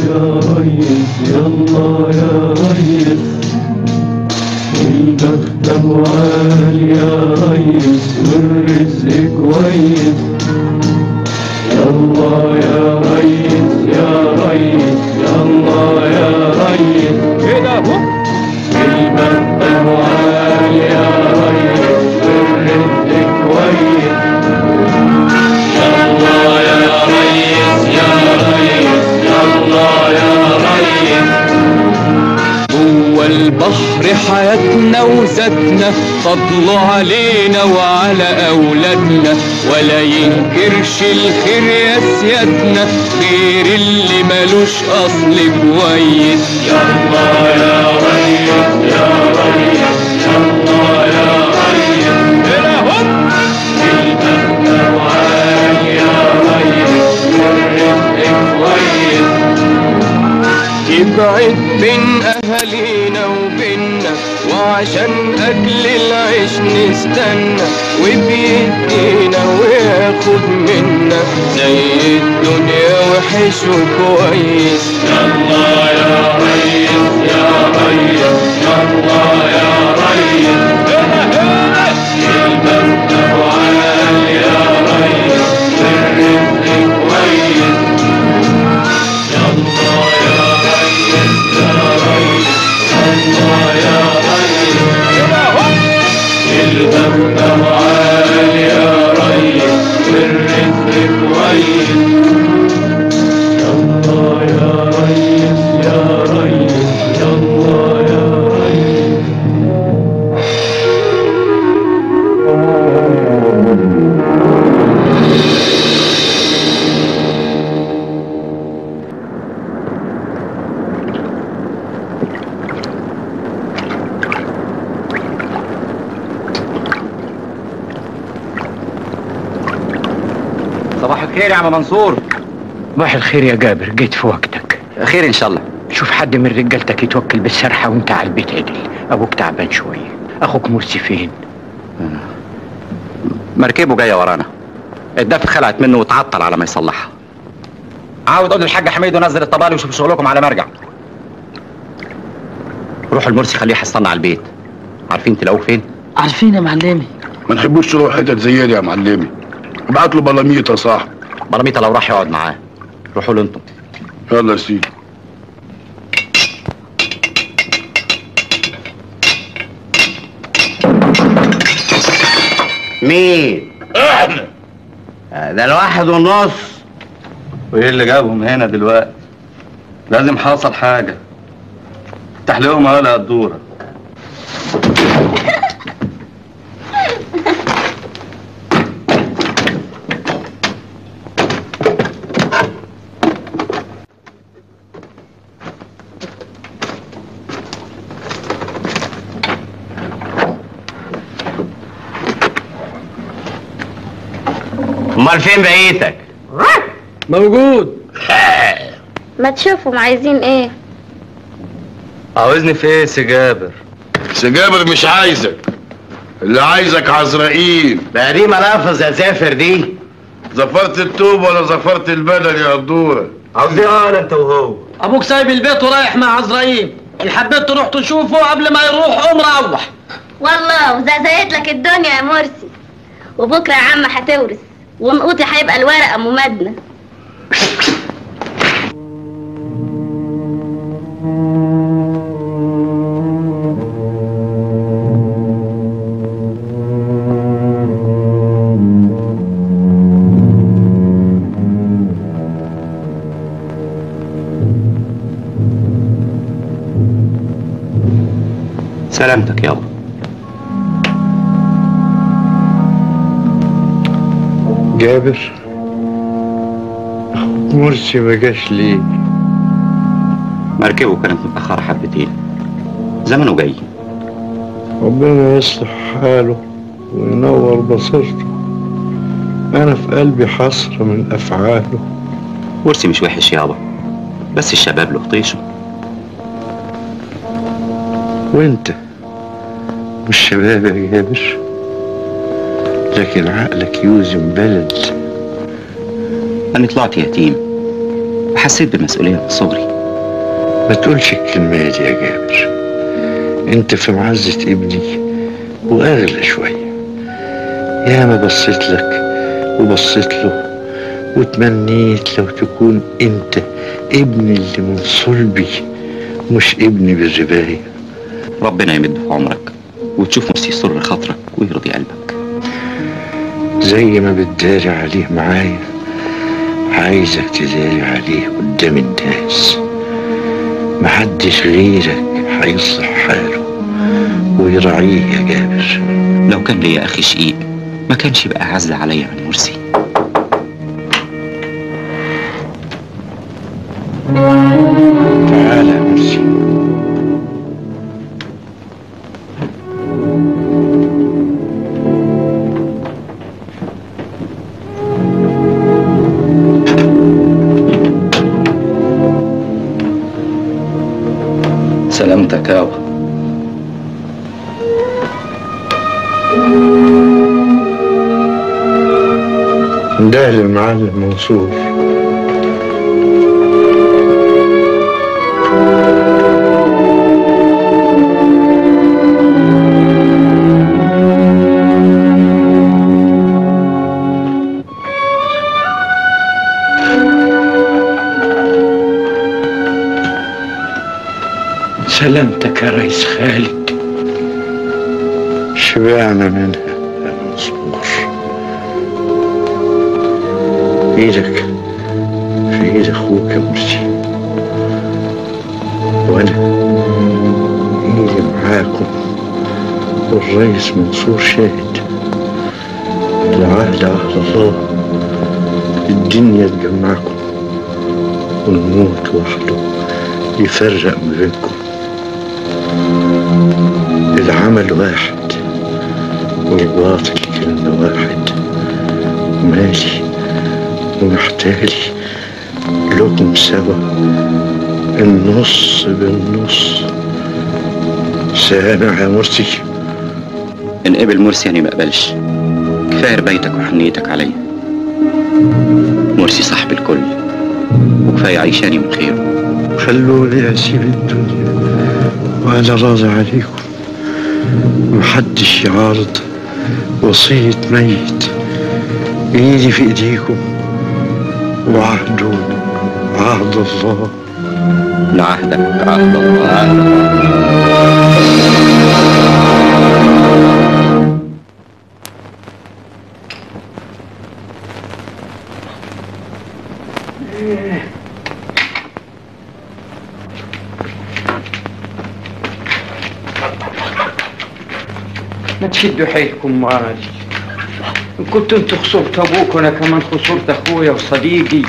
يا ريس يلا يا ريس المكتب عالي يا ريس والرزق كويس يلا يا ريس يا ريس يلا يا ريس كده اهو المكتب عالي يا ريس والرزق كويس يلا يا ريس يا ريس يلا يا ريس هو البحر حياتنا وذاتنا فضله علينا وعلى أولادنا ولا ينكرش الخير يا سيادنا غير اللي ملوش أصل كويس يلا يا ريس يا ريس يلا يا ريس هنا هوب المكتب عالي يا ريس والرزق كويس يبعد بين أهالينا وبيننا وعشان أجل العيش نستنى وبيدينا وياخد منا زي الدنيا وحش وكويس يلا يا ريس يا ريس يلا يا ريس المكتب عالي يا ريس والرزق كويس يلا يا ريس يا ريس يلا يا ريس المكتب عالي يا ريس والرزق كويس يلا يا ريس يا ريس يلا يا ريس صباح الخير يا عم منصور صباح الخير يا جابر جيت في وقتك خير ان شاء الله شوف حد من رجالتك يتوكل بالسرحة وانت على البيت عدل ابوك تعبان شوية اخوك مرسي فين مركبه جايه ورانا الدفة خلعت منه وتعطل على ما يصلحها عاود قول للحاج حميد ونزل الطبالي وشوف شغلكم على مرجع روحوا المرسي خليه يحصلنا على البيت عارفين تلاقوه فين عارفين يا معلمي ما نحبوش تروح حتت زي دي يا معلمي ابعت له بلاميط يا صاحبي براميطه لو راح يقعد معاه روحوا له انتم يلا يا سيدي مين؟ احنا ده الواحد ونص وايه اللي جابهم هنا دلوقتي لازم حصل حاجه افتح لهم ولا الدوره امال فين بقيتك؟ موجود ما تشوفهم عايزين ايه عاوزني في ايه سجابر سجابر مش عايزك اللي عايزك عزرائيل بقى دي منافذ يا زافر دي زفرت التوب ولا زفرت البدن يا قدوره عاوز ايه انت وهو ابوك سايب البيت ورايح مع عزرائيل ان حبيت تروح تشوفه قبل ما يروح قوم روح والله وزازيت لك الدنيا يا مرسي وبكره يا عم هتورث ونقوطي هيبقى الورقه ممادنه سلامتك يابا جابر أخوك مرسي ما جاش ليه مركبه كانت متأخرة حبتين زمنه جاي ربنا يصلح حاله وينور بصيرته أنا في قلبي حسرة من أفعاله مرسي مش وحش يابا بس الشباب له طيشه وأنت مش شباب يا جابر لكن عقلك يوزن بلد أنا طلعت يتيم وحسيت بالمسؤولية من صغري ما تقولش الكلمة دي يا جابر انت في معزة ابني واغلى شوية يا ما بصيت لك وبصيت له وتمنيت لو تكون انت ابني اللي من صلبي مش ابني بالرباية ربنا يمد في عمرك وتشوف مرسي يسر خاطرك ويرضي قلبك زي ما بتداري عليه معايا عايزك تداري عليه قدام الناس محدش غيرك هيصلح حاله ويراعيه يا جابر لو كان ليا اخي شقيق ما كانش يبقى اعز عليا من مرسي تعالى يا مرسي سلامتك يابا ده للمعلم منصور سلامتك يا ريس خالد شبعنا منها يا منصور ايدك في ايد اخوك يا مرسي وانا ايدي معاكم والريس منصور شاهد العهد عهد الله الدنيا تجمعكم والموت وحده يفرق ما بينكم العمل واحد والباطل كلمة واحد مالي ومحتاجي لكم سوا النص بالنص سامع يا مرسي ان قبل مرسي يعني ما قبلش كفايه ربايتك وحنيتك عليا مرسي صاحب الكل وكفايه عيشاني من خيره خلوني اسيب الدنيا وانا راضي عليكم محدش يعارض وصية ميت ايدي في ايديكم وعهد عهد الله لعهدك عهد الله عهد الله ما تشدوا حيلكم معاي ان كنت انتوا خسرت ابوك وانا كمان خسرت اخويا وصديقي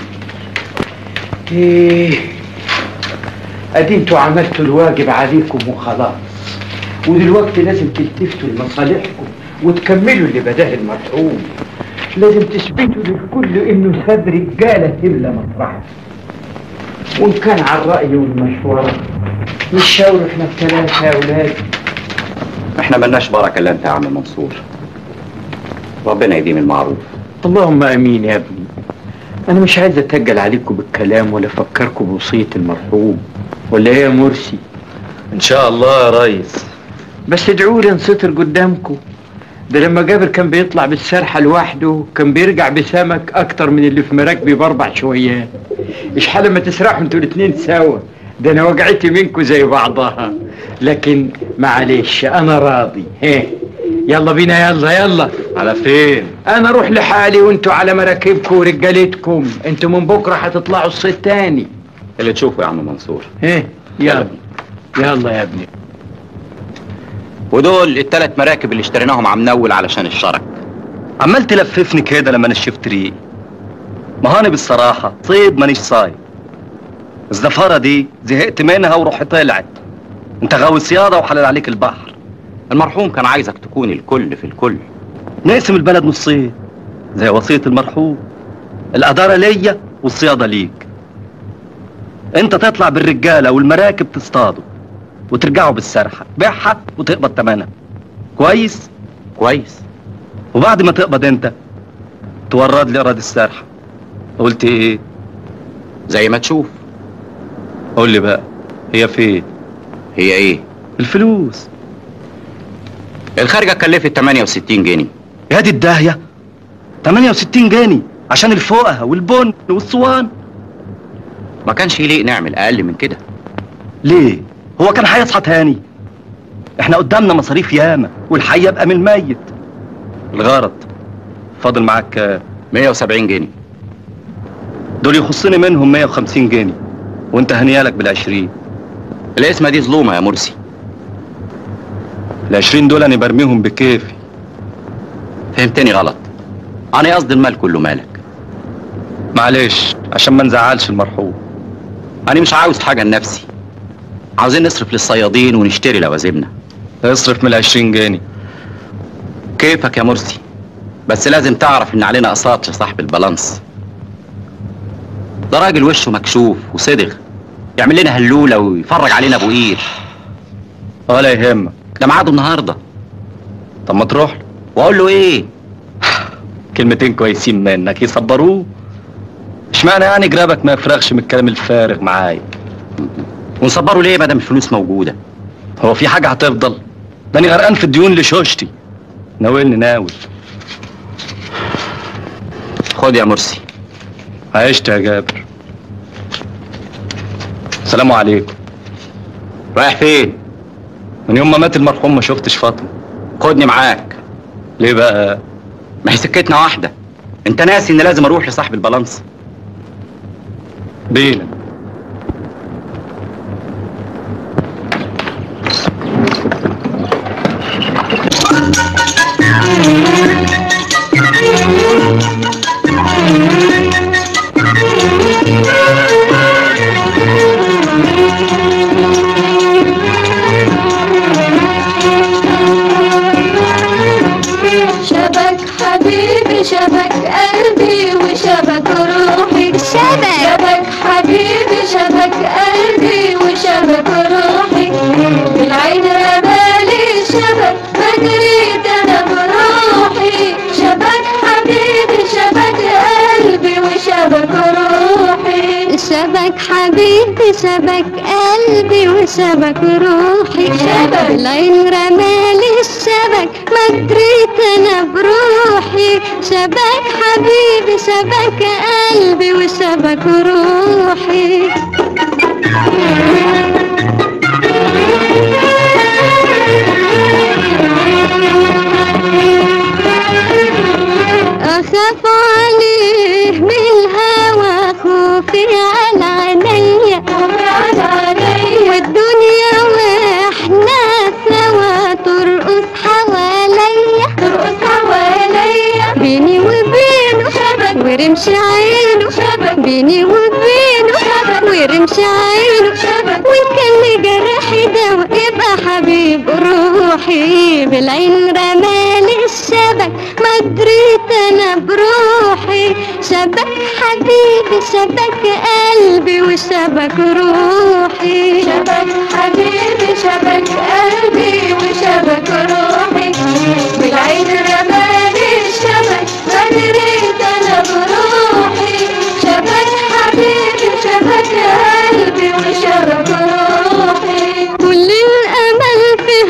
ايه ادي انتوا عملتوا الواجب عليكم وخلاص ودلوقتي لازم تلتفتوا لمصالحكم وتكملوا اللي بداه المرحوم لازم تثبتوا للكل انه ساب رجاله تملى مطرحه وان كان على الراي والمشوره نشاور احنا الثلاثه يا اولاد احنا ملناش بركه الا انت يا عم منصور ربنا يديم المعروف اللهم امين يا ابني انا مش عايز اتجل عليكم بالكلام ولا افكركم بوصيه المرحوم ولا ايه يا مرسي ان شاء الله يا ريس بس ادعوا لي انسطر قدامكم ده لما جابر كان بيطلع بالسرحة لوحده كان بيرجع بسمك اكتر من اللي في مراكبي باربع شويات ايش حال لما تسرحوا انتوا الاتنين سوا ده انا وجعتي منكم زي بعضها لكن معلش انا راضي هيه يلا بينا يلا يلا على فين انا اروح لحالي وانتوا على مراكبكم ورجالتكم انتوا من بكره هتطلعوا الصيد تاني اللي تشوفه يا عم منصور ايه يلا يلا يا ابني ودول التلات مراكب اللي اشتريناهم عم نول علشان الشرك عمال تلففني كده لما نشفت ريقي ما هاني بالصراحة صيد مانيش صايد الزفارة دي زهقت منها وروحي طلعت انت غاوي صيادة وحلال عليك البحر المرحوم كان عايزك تكون الكل في الكل نقسم البلد نصين زي وصية المرحوم الإدارة ليا والصيادة ليك انت تطلع بالرجالة والمراكب تصطادوا وترجعوا بالسرحة بيعها وتقبض تمنها كويس كويس وبعد ما تقبض انت تورد لي اراضي السرحة قلت ايه زي ما تشوف قول لي بقى هي فين هي ايه الفلوس الخارجه كلفت 68 جنيه يا دي الداهيه 68 جنيه عشان الفوقه والبن والصوان ما كانش يليق نعمل اقل من كده ليه هو كان هيصحى تاني احنا قدامنا مصاريف ياما والحي يبقى من الميت الغرض فاضل معاك كام 170 جنيه دول يخصني منهم 150 جنيه وانت هنيالك بالعشرين الاسمه دي ظلومه يا مرسي العشرين دول انا برميهم بكيفي فهمتني غلط انا قصدي المال كله مالك معلش عشان ما نزعلش المرحوم انا مش عاوز حاجه لنفسي عاوزين نصرف للصيادين ونشتري لوازمنا اصرف من العشرين جنيه كيفك يا مرسي بس لازم تعرف ان علينا اقساط لصاحب البالانس ده راجل وشه مكشوف وصدغ يعمل لنا هلوله ويفرج علينا ابو قير ولا يهمك ده ميعاده النهارده طب ما تروح له واقول له ايه كلمتين كويسين منك يصبروه اشمعنى يعني جرابك ما يفرغش من الكلام الفارغ معايا ونصبره ليه ما دام الفلوس موجوده هو في حاجه هتفضل ده انا غرقان في الديون لشوشتي ناولني ناول خد يا مرسي عشت يا جابر السلام عليكم رايح فين من يوم ما مات المرحوم ما شفتش فاطمه خدني معاك ليه بقى ما هي سكتنا واحده انت ناسي ان لازم اروح لصاحب البالانس بينا شبك حبيبي شبك قلبي وشبك روحي شبك شبك حبيبي شبك قلبي وشبك روحي بالعين رمالي شبك ما دريت انا بروحي شبك حبيبي شبك قلبي وشبك روحي شبك حبيبي شبك قلبي وشبك روحي شبك العين رمالي الشبك ما دريت انا بروحي شبك حبيبي شبك قلبي وشبك روحي أخاف عليه من الهوى خوفي على عينيا والدنيا واحنا سوا ترقص حواليا ترقص حواليا بيني وبينه شبك ورمش عينه شبك بيني وبينه شبك ورمش عينه شبك وكان جرحي ده يبقى حبيب روحي بالعين رمالي الشبك ما دريت انا بروحي شبك حبيبي شبك قلبي وشبك روحي شبك حبيبي شبك قلبي وشبك روحي بالعين رمالي الشبك ما دريت انا بروحي شبك حبيبي شبك قلبي وشبك روحي كل الامل في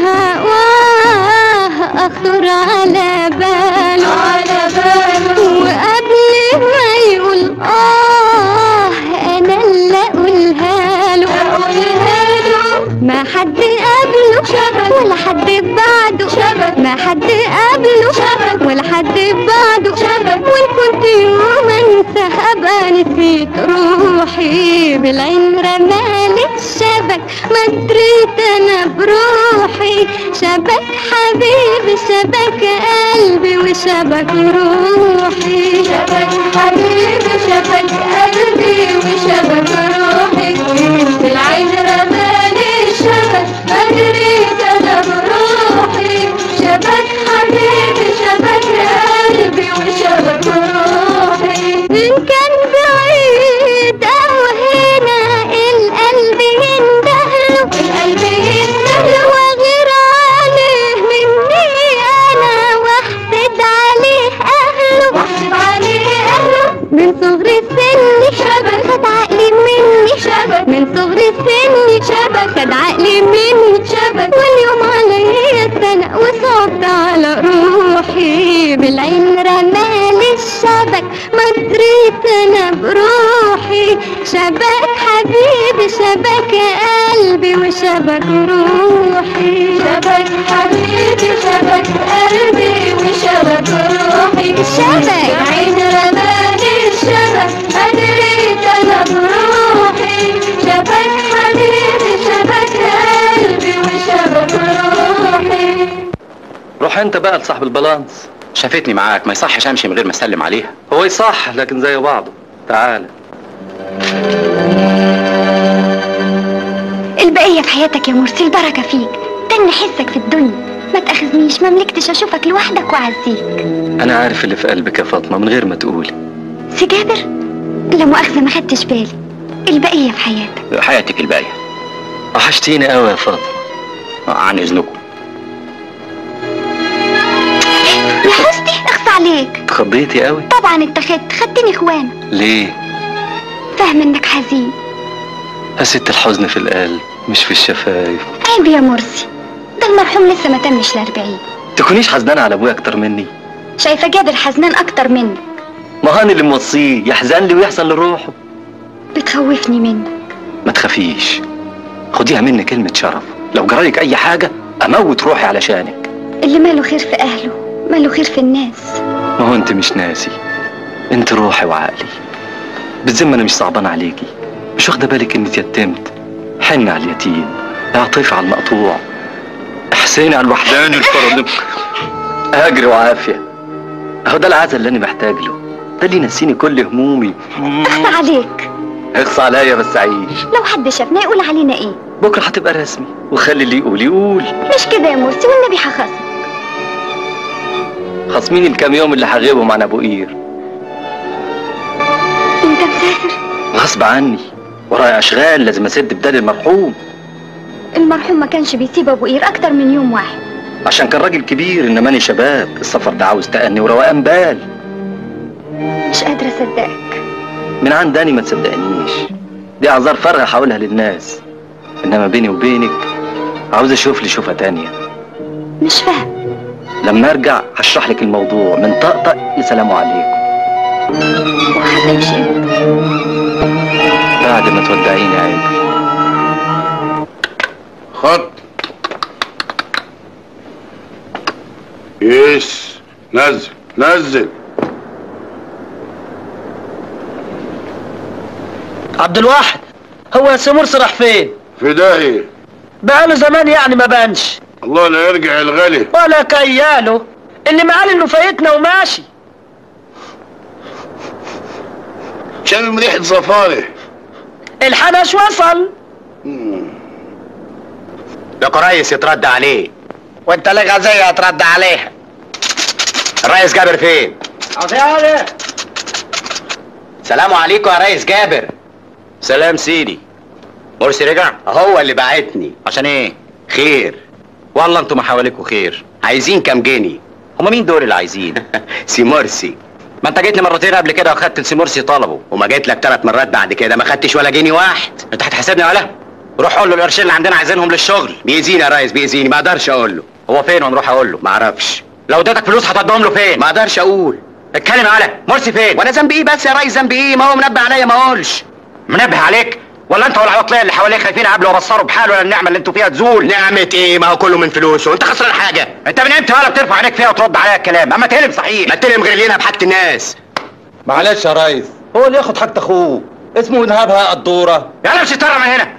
هواه اخطر على باله على باله وقبل ما يقول اه انا اللي اقولها له اقولها له ما حد قبله شبك ولا حد بعده شبك ما حد قبله شبك ولا حد بعده شبك وان كنت يوم انسى ابقى نسيت روحي بالعين رمالي الشبك ما دريت انا بروحي شبك حبيبي شبك قلبي وشبك روحي شبك حبيبي شبك قلبي وشبك روحي بالعين رمالي الشبك ما دريت انا بروحي شبك حبيبي شبك قلبي وشبك روحي ان كان بعيد او هنا القلب يندهله القلب يندهله وغير عليه مني انا واحسد عليه اهله واحسد عليه اهله من صغر سني شبك خد عقلي مني شبك من صغر سني شبك خد عقلي مني شبك واليوم عليا السنة وصعبت على روحي بالعين رمالي الشبك ما دريت انا بروحي شبك حبيبي شبك قلبي وشبك روحي شبك حبيبي شبك قلبي وشبك روحي شبك عين رمالي الشبك ما دريت انا بروحي شبك حبيبي شبك قلبي وشبك روحي روح انت بقى لصاحب البالانس شافتني معاك ما يصحش امشي من غير ما اسلم عليها هو يصح لكن زي بعضه تعال البقية في حياتك يا مرسي البركة فيك تن حسك في الدنيا ما تاخذنيش ما ملكتش اشوفك لوحدك واعزيك انا عارف اللي في قلبك يا فاطمه من غير ما تقولي سي جابر لا مؤاخذة ما خدتش بالي البقية في حياتك حياتك الباقيه وحشتيني قوي يا فاطمه عن اذنكم يا حسني اخص عليك اتخضيتي قوي طبعا اتخذت خدتني اخوان ليه فاهم انك حزين حسيت الحزن في القلب مش في الشفايف عيب يا مرسي ده المرحوم لسه ما تمش الأربعين تكونيش حزنانه على ابويا اكتر مني شايفة جابر حزنان أكتر منك ما هاني اللي موصيه يحزن لي ويحزن لروحه بتخوفني منك ما تخافيش خديها مني كلمه شرف لو جرالك اي حاجه اموت روحي علشانك اللي ماله خير في أهله ماله خير في الناس ما هو انت مش ناسي انت روحي وعقلي بالذمه انا مش صعبان عليكي مش واخده بالك اني اتيتمت حن على اليتيم اعطيف على المقطوع احساني على الوحداني الفرد اجري وعافيه اهو ده العزل اللي انا محتاج له ده اللي ينسيني كل همومي اخفى عليك اخص عليا بس اعيش لو حد شافنا يقول علينا ايه بكره هتبقى رسمي وخلي اللي يقول يقول مش كده يا مرسي والنبي هخصم خصميني الكام يوم اللي هغيبهم عن ابو قير انت مسافر غصب عني ورايا اشغال لازم اسد بدال المرحوم المرحوم ما كانش بيسيب ابو قير اكتر من يوم واحد عشان كان راجل كبير انما انا شباب السفر ده عاوز تأني وروقان بال مش قادرة اصدقك من عنداني ما تصدقنيش دي اعذار فارغه هقولها للناس انما بيني وبينك عاوز اشوف لي شوفه تانية مش فاهم لما ارجع هشرح لك الموضوع من طقطق لسلام عليكم وهتمشي امتى بعد ما تودعيني يا عيني خط يس نزل نزل عبد الواحد هو سي مرسي راح فين؟ في داهية بقاله زمان يعني ما بانش الله لا يرجع الغالي ولا كياله اللي معاه انه فايتنا وماشي شامم ريحة زفارة الحنش وصل ده كويس يترد عليه وانت لك غزية هترد عليها الريس جابر فين عطيه سلام عليكم يا ريس جابر سلام سيدي مرسي رجع هو اللي بعتني عشان ايه خير والله انتوا ما حواليكوا خير عايزين كام جنيه هما مين دول اللي عايزين سي مرسي ما انت جيت لي مرتين قبل كده واخدت لسي مرسي طلبه وما جيت لك ثلاث مرات بعد كده ما خدتش ولا جنيه واحد انت هتحاسبني ولا روح قول له القرشين اللي عندنا عايزينهم للشغل بيأذيني يا ريس بيأذيني ما اقدرش اقول له هو فين ونروح اقول له ما اعرفش لو اديتك فلوس هتوديهم له فين ما اقدرش اقول اتكلم على مرسي فين وانا ذنبي ايه بس يا ريس ذنبي ايه ما هو منبه عليا ما اقولش منبه عليك ولا انت والعواطليه اللي حواليك خايفين قبله وبصروا بحاله ولا النعمه اللي انتوا فيها تزول نعمة ايه ما هو كله من فلوسه انت خسران حاجة انت من امتى ولا بترفع عينيك فيها وترد عليا الكلام اما تهلم صحيح ما تلم غيرينها بحاجة الناس معلش يا ريس هو اللي ياخد حاجة اخوه اسمه انهابها الدورة يلا مش ترى من هنا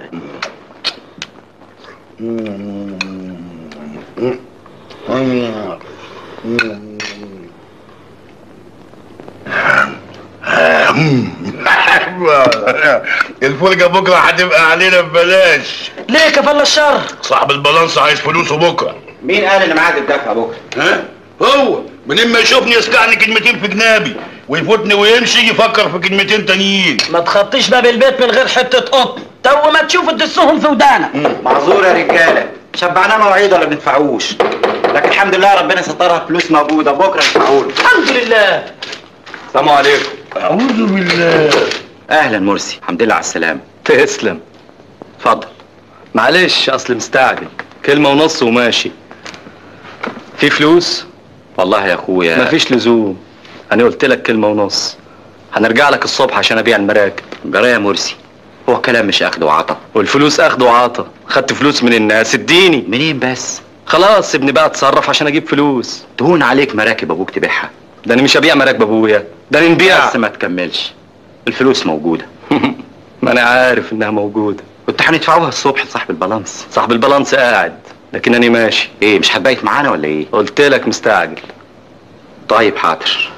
الفرجة بكرة هتبقى علينا ببلاش ليه كفل الشر صاحب البالانس عايز فلوسه بكرة مين قال ان معاد الدفع بكره ها هو من اما يشوفني يسكعني كلمتين في جنابي ويفوتني ويمشي يفكر في كلمتين تانيين ما تخطيش باب البيت من غير حتة قطن تو ما تشوف تدسهم في ودانك معذور يا رجاله شبعناه مواعيد ولا بندفعوش لكن الحمد لله ربنا سترها فلوس موجوده بكره ندفعوا له الحمد لله السلام عليكم اعوذ بالله اهلا مرسي الحمد لله على السلامه تسلم اتفضل معلش اصل مستعجل كلمة ونص وماشي في فلوس والله يا اخويا مفيش لزوم انا قلت لك كلمة ونص هنرجع لك الصبح عشان ابيع المراكب جرى يا مرسي هو كلام مش اخد وعطا والفلوس اخد وعطا خدت فلوس من الناس اديني منين بس خلاص ابني بقى اتصرف عشان اجيب فلوس تهون عليك مراكب ابوك تبيعها ده انا مش هبيع مراكب ابويا ده انا نبيع بس ما تكملش الفلوس موجوده ما انا عارف انها موجودة كنت هندفعوها الصبح لصاحب البالانس صاحب البالانس قاعد لكن انا ماشي ايه مش هتبيت معانا ولا ايه قلت لك مستعجل طيب حاضر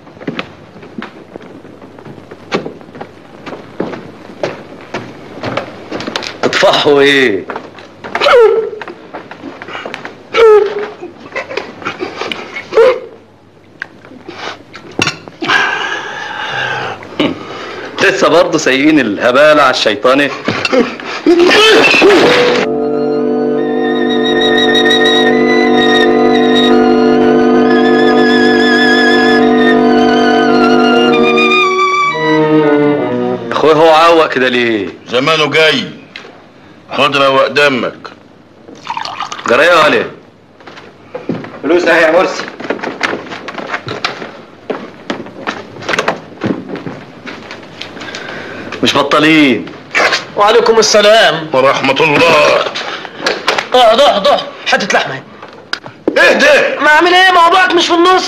اطفحوا ايه لسه برضه سايقين الهبالة على الشيطاني اخويا هو عوق كده ليه زمانه جاي خد روق دمك جرايه عليه فلوس اهي يا مرسي مش بطالين وعليكم السلام ورحمة الله اقعد اقعد اقعد حتة لحمة اهدى ما اعمل ايه موضوعك مش في النص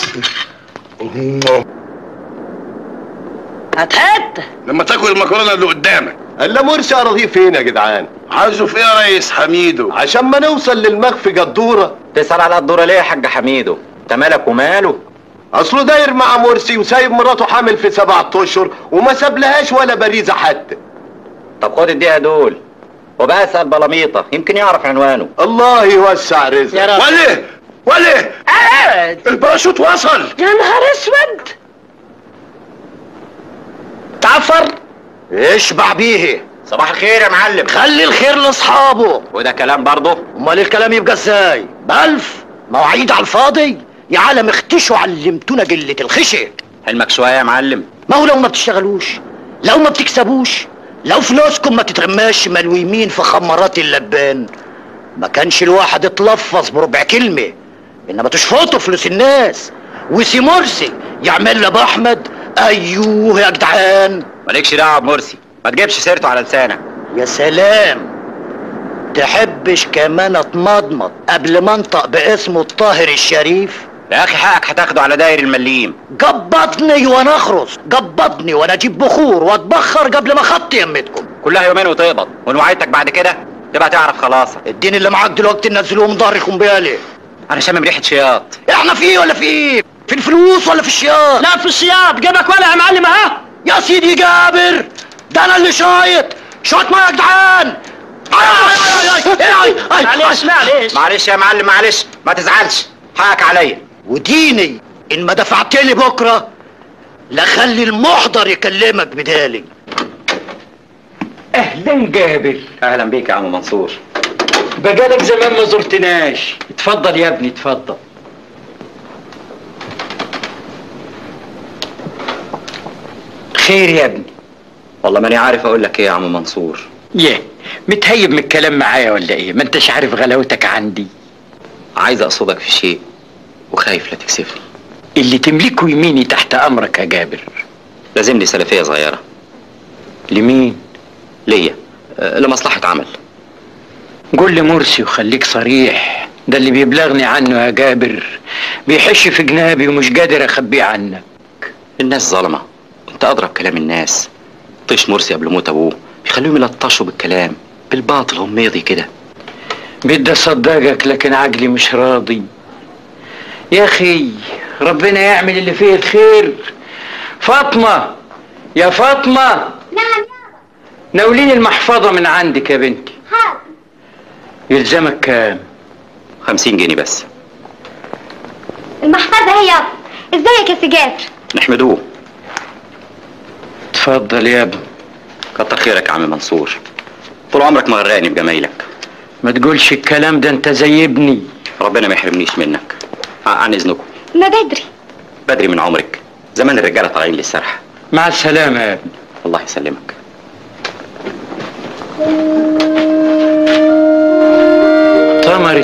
هات حتة لما تاكل المكرونة اللي قدامك الا مرسي اراضيه فين يا جدعان عايزه في ايه يا ريس حميدو عشان ما نوصل للمخفي قدوره تسأل على الدورة ليه يا حاج حميدو انت مالك وماله اصله داير مع مرسي وسايب مراته حامل في سبعة اشهر وما سابلهاش ولا باريزه حتى طب خد اديها دول وبقى اسأل بلاميطة يمكن يعرف عنوانه الله يوسع رزقك يا رب ولا ولا قاعد الباراشوت وصل يا نهار اسود تعفر اشبع بيه صباح الخير يا معلم خلي الخير لاصحابه وده كلام برضه امال الكلام يبقى ازاي بألف مواعيد على الفاضي يا عالم اختشوا علمتونا قلة الخشة حلمك شوية يا معلم ما هو لو ما بتشتغلوش لو ما بتكسبوش لو فلوسكم ما تترماش ملويمين في خمرات اللبان ما كانش الواحد اتلفظ بربع كلمة انما تشفطوا فلوس الناس وسي مرسي يعمل لابو احمد ايوه يا جدعان مالكش دعوة بمرسي ما تجيبش سيرته على لسانك يا سلام تحبش كمان اتمضمض قبل ما انطق باسمه الطاهر الشريف يا اخي حقك هتاخده على داير المليم قبضني وانا اخرس قبضني وانا اجيب بخور واتبخر قبل ما خط يمتكم كلها يومين وتقبض وان وعدتك بعد كده تبقى تعرف خلاص اديني اللي معاك دلوقتي نزلوه من ظهركم بيالي انا شامم ريحة شياط احنا في ايه ولا في ايه في الفلوس ولا في الشياط لا في الشياط جيبك ولا يا معلم اهو يا سيدي جابر ده انا اللي شايط شايط ما يا جدعان آي آي آي آي آي آي معلش معلش معلش يا معلم معلش ما تزعلش حقك عليا وديني ان ما دفعت لي بكره لخلي المحضر يكلمك بدالي اهلا جابر اهلا بيك يا عم منصور بقالك زمان ما زرتناش اتفضل يا ابني اتفضل خير يا ابني والله ماني عارف اقول لك ايه يا عم منصور يه متهيب من الكلام معايا ولا ايه ما انتش عارف غلاوتك عندي عايز اقصدك في شيء وخايف لا تكسفني اللي تملكه يميني تحت امرك يا جابر لازم لي سلفيه صغيره لمين ليا أه، لمصلحه عمل قول لي مرسي وخليك صريح ده اللي بيبلغني عنه يا جابر بيحش في جنابي ومش قادر اخبيه عنك الناس ظلمه انت اضرب كلام الناس طيش مرسي قبل موت ابوه بيخليهم يلطشوا بالكلام بالباطل غميضي كده بدي اصدقك لكن عقلي مش راضي يا اخي ربنا يعمل اللي فيه الخير فاطمه يا فاطمه نعم ناوليني المحفظه من عندك يا بنتي حاضر يلزمك كام خمسين جنيه بس المحفظة هي يابا ازيك يا سجاد نحمدوه اتفضل يا ابني كتر خيرك يا عم منصور طول عمرك مغرقني بجمايلك ما تقولش الكلام ده انت زي ابني ربنا ما يحرمنيش منك ع- عن اذنكم ما بدري بدري من عمرك زمان الرجاله طالعين للسرح مع السلامه يا ابني الله يسلمك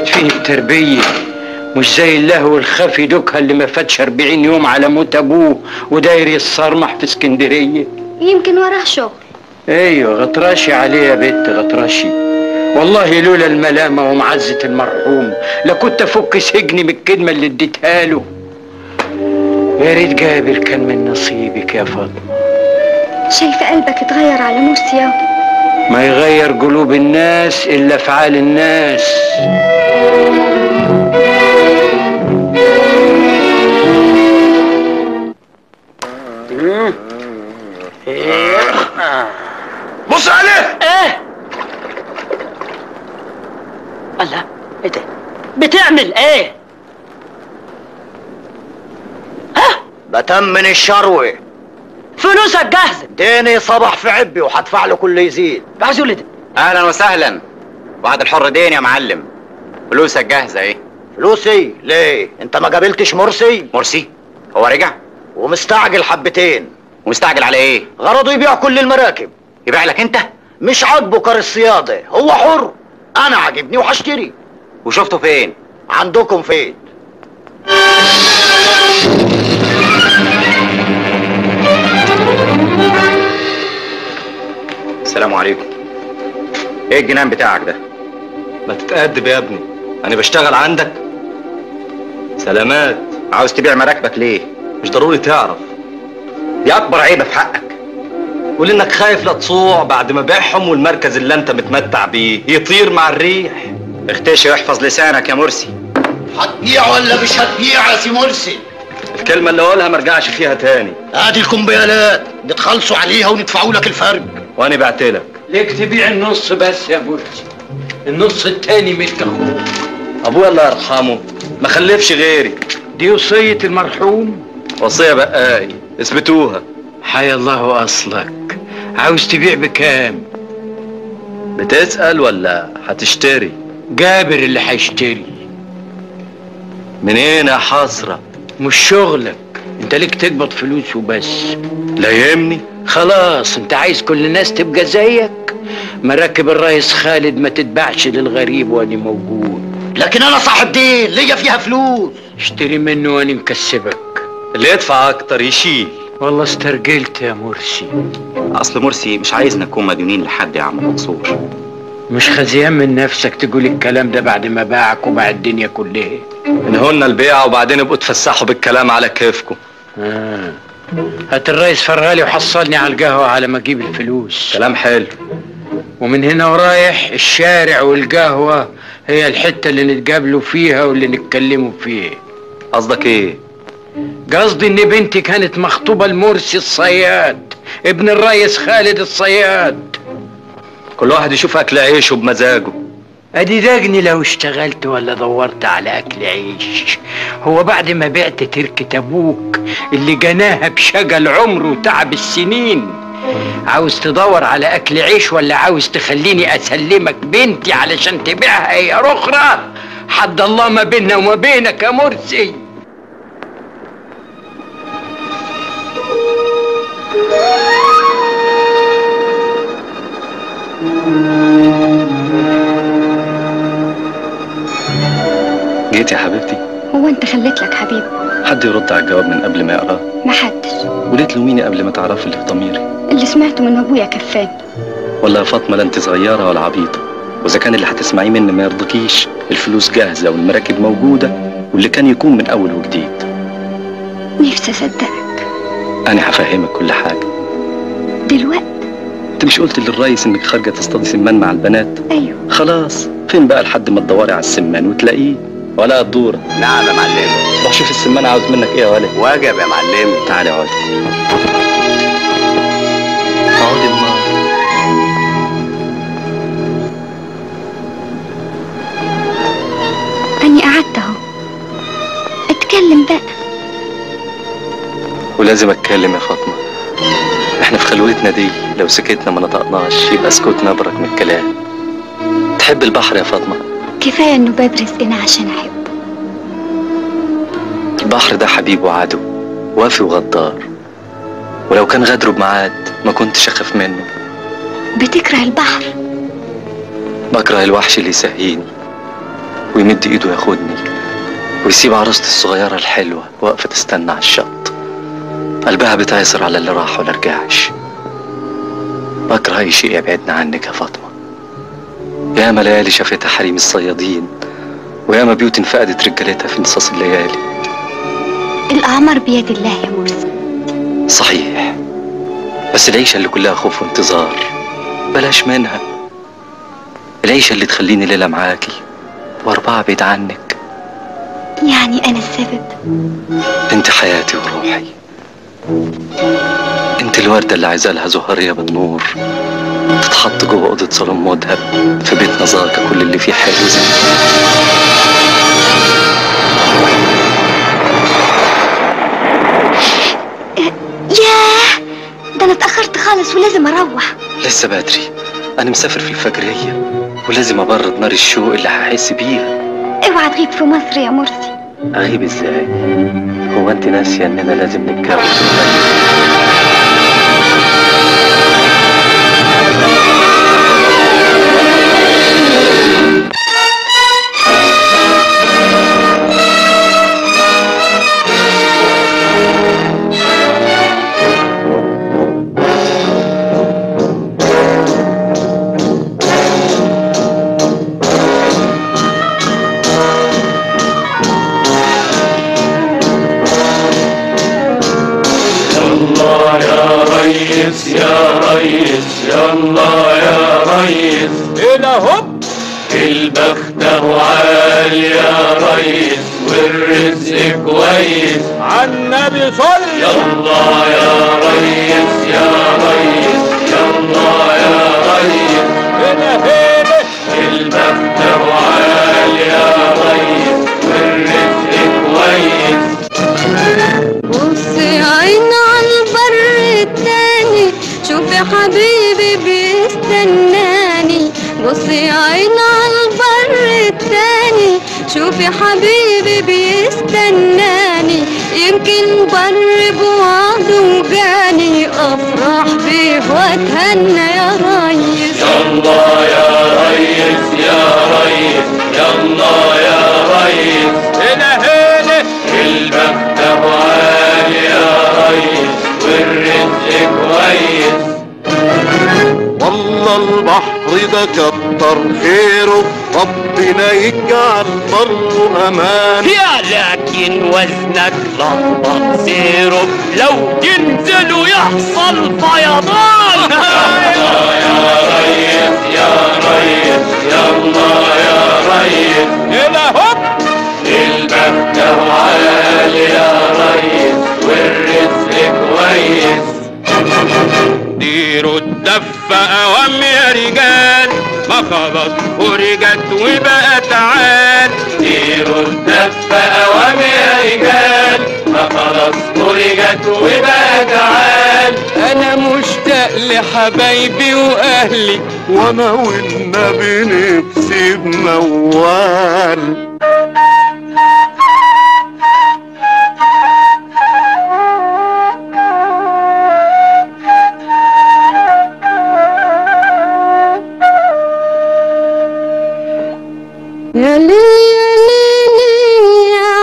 فايت فيه التربية مش زي اللهو الخفي دوكها اللي ما فاتش 40 يوم على موت ابوه وداير يتصرمح في اسكندرية يمكن وراه شغل ايوه غطراشي عليه يا بنت غطراشي والله لولا الملامة ومعزة المرحوم لكنت افك سجني من الكلمة اللي اديتها له يا ريت جابر كان من نصيبك يا فاطمة شايفة قلبك اتغير على مرسي يا ما يغير قلوب الناس الا افعال الناس بص عليه ايه الله ايه ده بتعمل ايه بتمن الشروة فلوسك جاهزه اديني صبح في عبي وهدفع له كل يزيد عايز ده اهلا وسهلا وعد الحر دين يا معلم فلوسك جاهزه ايه فلوسي ليه انت ما قابلتش مرسي مرسي هو رجع ومستعجل حبتين ومستعجل على ايه غرضه يبيع كل المراكب يبيع لك انت مش عاجبه كار الصيادة هو حر انا عاجبني وهشتري وشفته فين عندكم فين السلام عليكم ايه الجنان بتاعك ده ما تتأدب يا ابني انا بشتغل عندك سلامات عاوز تبيع مراكبك ليه مش ضروري تعرف دي اكبر عيبه في حقك قول انك خايف لا تصوع بعد ما بيعهم والمركز اللي انت متمتع بيه يطير مع الريح اختشي واحفظ لسانك يا مرسي هتبيع ولا مش هتبيع يا سي مرسي الكلمة اللي اقولها ما ارجعش فيها تاني ادي الكمبيالات نتخلصوا عليها وندفعوا لك الفرق وانا بعتلك ليك تبيع النص بس يا مرسي النص التاني ملك اخوك ابويا الله يرحمه ما خلفش غيري دي وصية المرحوم وصية بقاي اثبتوها حي الله اصلك عاوز تبيع بكام بتسأل ولا هتشتري جابر اللي هيشتري منين يا حسرة مش شغلك انت ليك تقبض فلوس وبس لا يهمني خلاص انت عايز كل الناس تبقى زيك مراكب الرئيس خالد ما تتباعش للغريب وانا موجود لكن انا صاحب دين ليا فيها فلوس اشتري منه وانا مكسبك اللي يدفع اكتر يشيل والله استرجلت يا مرسي اصل مرسي مش عايز نكون مديونين لحد يا عم منصور مش خزيان من نفسك تقول الكلام ده بعد ما باعك وباع الدنيا كلها انهولنا البيع وبعدين ابقوا تفسحوا بالكلام على كيفكم آه. هات الرئيس فرغالي وحصلني على القهوة على ما اجيب الفلوس كلام حلو ومن هنا ورايح الشارع والقهوة هي الحتة اللي نتقابلوا فيها واللي نتكلموا فيها قصدك ايه قصدي ان بنتي كانت مخطوبة لمرسي الصياد ابن الريس خالد الصياد كل واحد يشوف اكل عيشه بمزاجه ادي داجني لو اشتغلت ولا دورت على اكل عيش هو بعد ما بعت تركة ابوك اللي جناها بشقى العمر وتعب السنين عاوز تدور على اكل عيش ولا عاوز تخليني اسلمك بنتي علشان تبيعها يا رخرة حد الله ما بيننا وما بينك يا مرسي جيت يا حبيبتي هو انت خليت لك حبيب حد يرد على الجواب من قبل ما يقراه محدش وليه تلوميني قبل ما تعرفي اللي في ضميري اللي سمعته من ابويا كفاني ولا يا فاطمه لا انت صغيره ولا عبيطه واذا كان اللي هتسمعيه مني ما يرضكيش الفلوس جاهزه والمراكب موجوده واللي كان يكون من اول وجديد نفسي اصدقك انا هفهمك كل حاجه دلوقتي انت مش قلت للريس انك خارجه تصطادي سمان مع البنات ايوه خلاص فين بقى لحد ما تدوري على السمان وتلاقيه ولا الدورة نعم يا معلم روح شوف السمان عاوز منك ايه يا ولد واجب يا معلم تعالى اقعد اقعد ما اني قعدت اهو اتكلم بقى ولازم اتكلم يا فاطمه احنا في خلوتنا دي لو سكتنا ما نطقناش يبقى سكوتنا ابرك من الكلام تحب البحر يا فاطمه كفايه انه باب رزقنا عشان احبه البحر ده حبيب وعدو وافي وغدار ولو كان غدره بميعاد ما كنتش اخاف منه بتكره البحر بكره الوحش اللي يسهيني ويمد ايده ياخدني ويسيب عروستي الصغيرة الحلوة واقفة تستنى على الشط قلبها بتعصر على اللي راح ولا رجعش بكره أي شيء يبعدنا عنك يا فاطمة ياما ليالي شافتها حريم الصيادين وياما بيوت انفقدت رجالتها في نصاص الليالي الأعمار بيد الله يا مرسي صحيح بس العيشة اللي كلها خوف وانتظار بلاش منها العيشة اللي تخليني ليلة معاكي وأربعة بعيد عنك يعني أنا السبب انت حياتي وروحي انت الوردة اللي عايزة لها زهرية بالنور تتحط جوه أوضة صالون مذهب في بيت نظاكة كل اللي فيه حلو زي ياه ده أنا اتأخرت خالص ولازم أروح لسه بدري أنا مسافر في الفجرية ولازم أبرد نار الشوق اللي هحس بيها اوعى تغيب في مصر يا مرسي أغيب إزاي؟ هو أنت ناسية إننا لازم نتجوز يلا يا ريس يا ريس يلا يا ريس هنا هوب البخت اهو عال يا ريس والرزق كويس عالنبي صل يلا يا ريس يا ريس يلا يا ريس هنا هنا البخت اهو عال يا ريس والرزق كويس بص يا عين على البر التاني شوف يا حبيبي بيستناني بص يا عين على البر التاني شوف يا حبيبي بيستناني يمكن بر بوعده جاني افرح بيه واتهنى يا ريس يلا يا ريس يا ريس يلا يا ريس هنا هنا البخت ابو عالي يا ريس والرزق كويس والله البحر ده كتر خيره ربنا يجعل بره امان يا لكن وزنك لخبط سيره لو تنزل ويحصل فيضان يلا يا ريس يا ريس يلا يا ريس هنا هوب البخت عالي يا ريس والرزق كويس ديروا الدفة قوام يا رجال ما خلاص فرجت وبقت تعال ديروا الدفة قوام يا رجال ما خلاص فرجت وبقى تعال انا مشتاق لحبايبي واهلي وانا والنبي نفسي بموال يا ليلي يا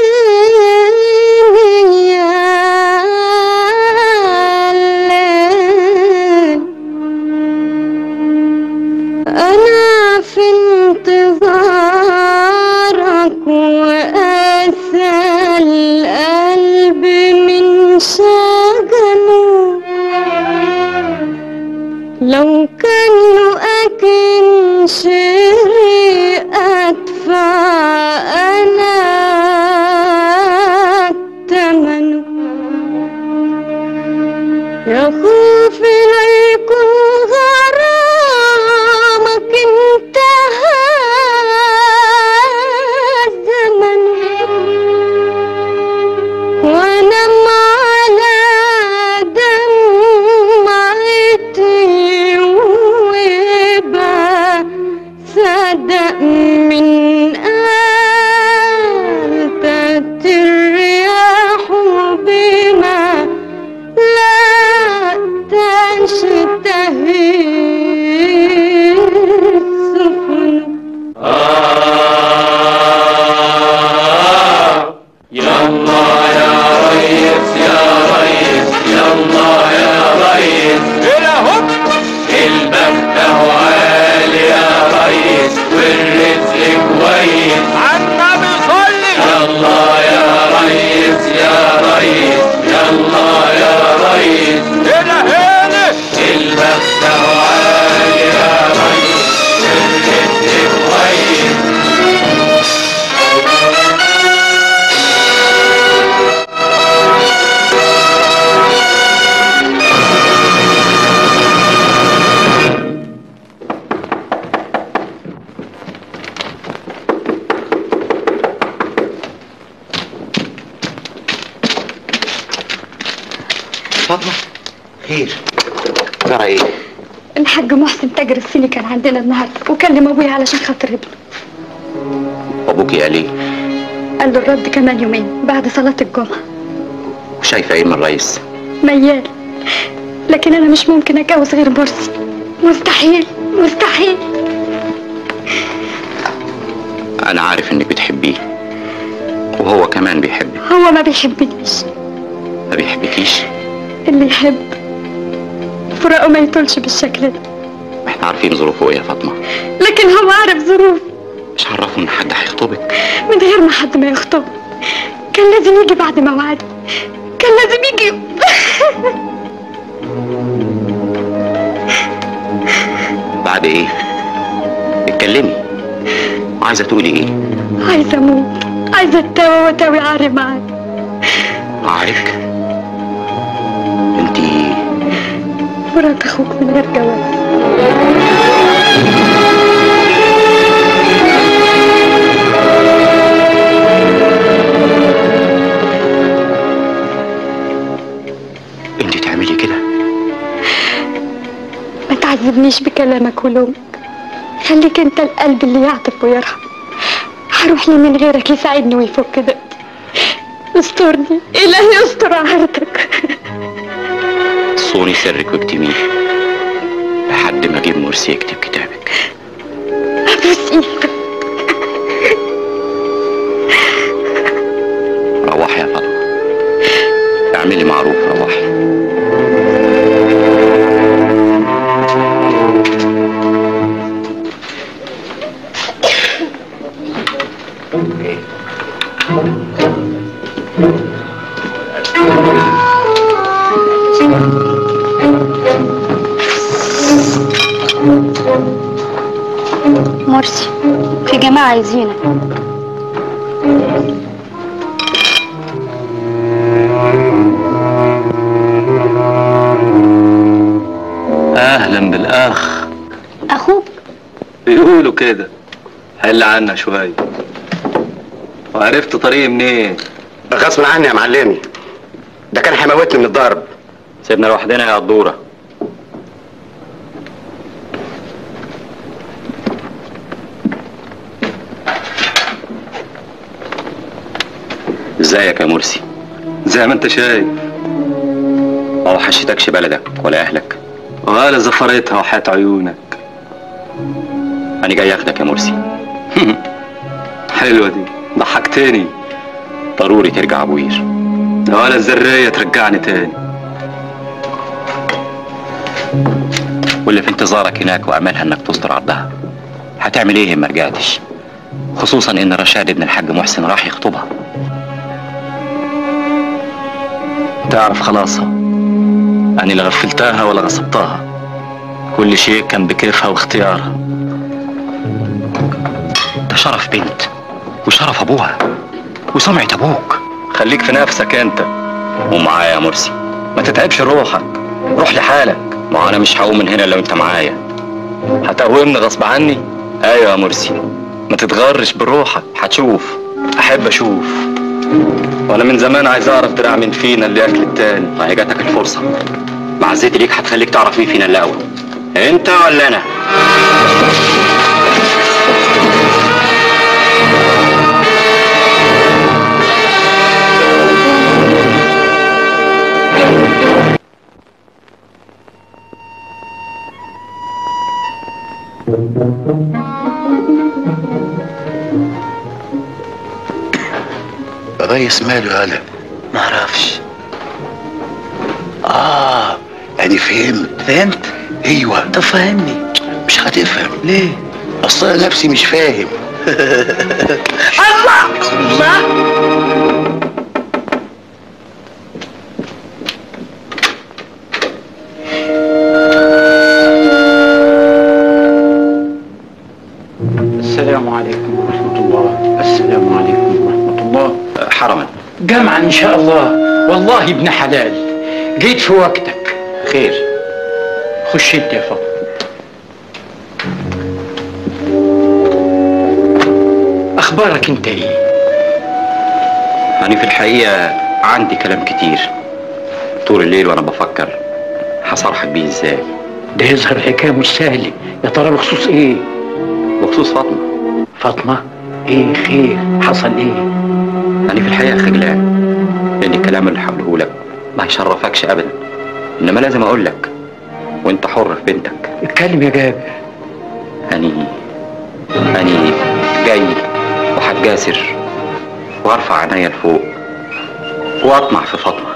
عيني يا ليل أنا في انتظارك وأسى القلب من شغله لو كان أكن شري أدفع أنا ثمنه يا خوفي لا يكون غرامك انتهى الزمن وانام على دمعتي ويبقى صدق من خير ترى ايه الحاج محسن تاجر الصيني كان عندنا النهارده وكلم ابويا علشان خاطر ابنه ابوك قال ايه قال له الرد كمان يومين بعد صلاة الجمعة وشايفه ايه من الرئيس ميال لكن انا مش ممكن اتجوز غير مرسي مستحيل مستحيل انا عارف انك بتحبيه وهو كمان بيحبك هو ما بيحبنيش ما بيحبكيش اللي يحب فراقه ما يطولش بالشكل ده احنا عارفين ظروفه ايه يا فاطمه لكن هو عارف ظروف مش عرفه ان حد هيخطبك من غير ما حد ما يخطب كان لازم يجي بعد ما وعد كان لازم يجي بعد ايه اتكلمي عايزه تقولي ايه عايزة اموت عايزة اتاوى واتاوي عاري معاك عارف انتي مرات اخوك من غير جواز انتي تعملي كده ما تعذبنيش بكلامك ولومك خليك انت القلب اللي يعطف ويرحم هروح لي من غيرك يساعدني ويفك ده استرني الهي استر عهدك صوني سرك واكتميه لحد ما اجيب مرسي يكتب كتابك ابوس ايدك روحي يا فاطمه اعملي معروف روحي مرسي في جماعة عايزينك اهلا بالاخ اخوك بيقولوا كده حل عنا شويه وعرفت طريقي منين غصب عني يا معلمي ده كان هيموتني من الضرب سيبنا لوحدنا يا قدوره ازيك يا مرسي زي ما انت شايف ما وحشتكش بلدك ولا اهلك ولا زفرتها وحياة عيونك انا جاي اخدك يا مرسي حلوة دي ضحكتني ضروري ترجع ابوير ولا الذرية ترجعني تاني واللي في انتظارك هناك واملها انك تستر عرضها هتعمل ايه ما رجعتش خصوصا ان رشاد ابن الحاج محسن راح يخطبها تعرف خلاصها أنا لا غفلتها ولا غصبتها كل شيء كان بكيفها واختيارها ده شرف بنت وشرف ابوها وسمعة ابوك خليك في نفسك انت ومعايا يا مرسي ما تتعبش روحك روح لحالك ما انا مش هقوم من هنا لو انت معايا هتقومني غصب عني ايوه يا مرسي ما تتغرش بروحك هتشوف احب اشوف وانا من زمان عايز اعرف دراع من فينا اللي اكل التاني ما هي جاتك الفرصه معزتي ليك هتخليك تعرف مين فينا الاول انت ولا انا الريس ماله يا هلا معرفش اه انا فهمت فهمت ايوه طب فهمني مش هتفهم ليه اصل انا نفسي مش فاهم الله الله السلام عليكم ورحمة الله السلام عليكم ورحمة الله حرما جمعا إن شاء الله والله ابن حلال جيت في وقتك خير خش انت يا فاطمة أخبارك أنت إيه؟ أنا في الحقيقة عندي كلام كتير طول الليل وأنا بفكر اصارحك بيه ازاي ده يظهر الحكايه مش سهله يا ترى بخصوص ايه بخصوص فاطمه فاطمه ايه خير حصل ايه انا في الحقيقه خجلان لان الكلام اللي هقوله لك ما يشرفكش ابدا انما لازم اقول لك وانت حر في بنتك اتكلم يا جابر اني اني جاي وهتجاسر وارفع عينيا لفوق واطمع في فاطمه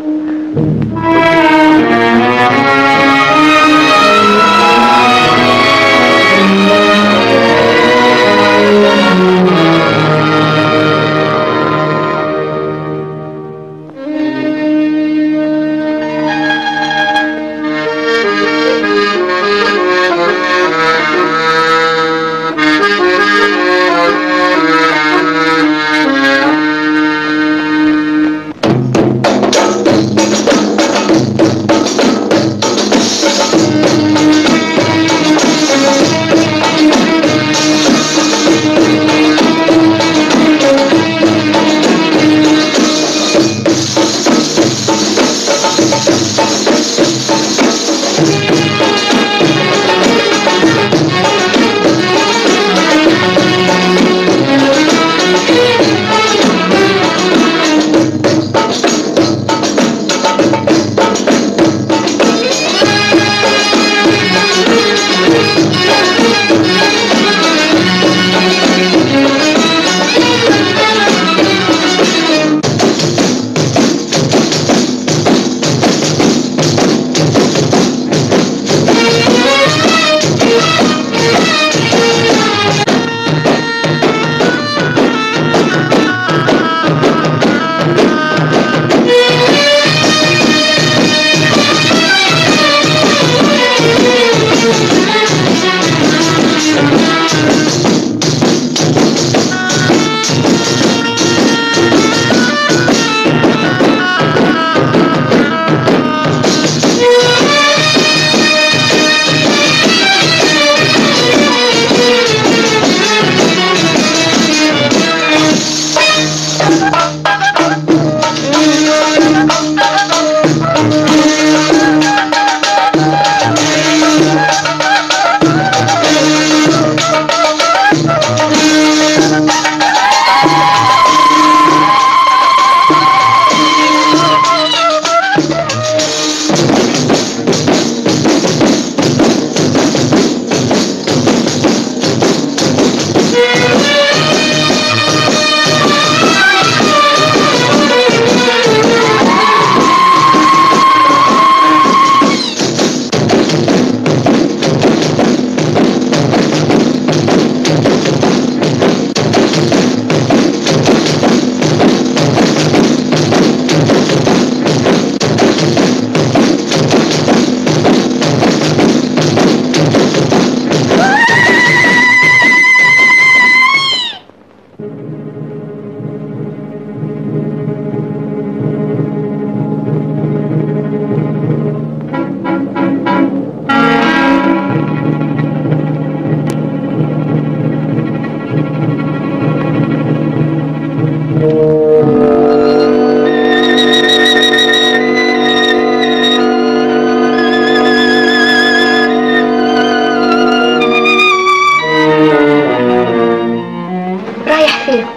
رايح فين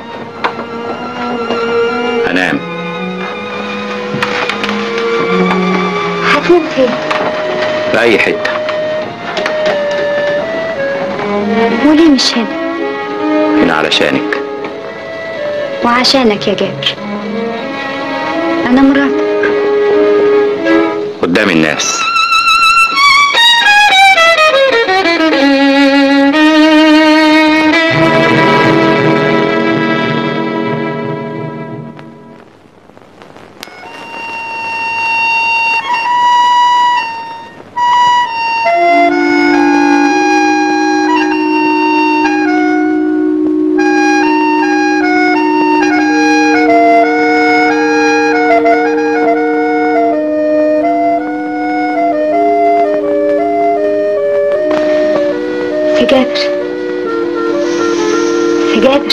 انام هتنام فين في اي حته وليه مش هنا هنا علشانك وعشانك يا جابر انا مراتك قدام الناس في جابر في جابر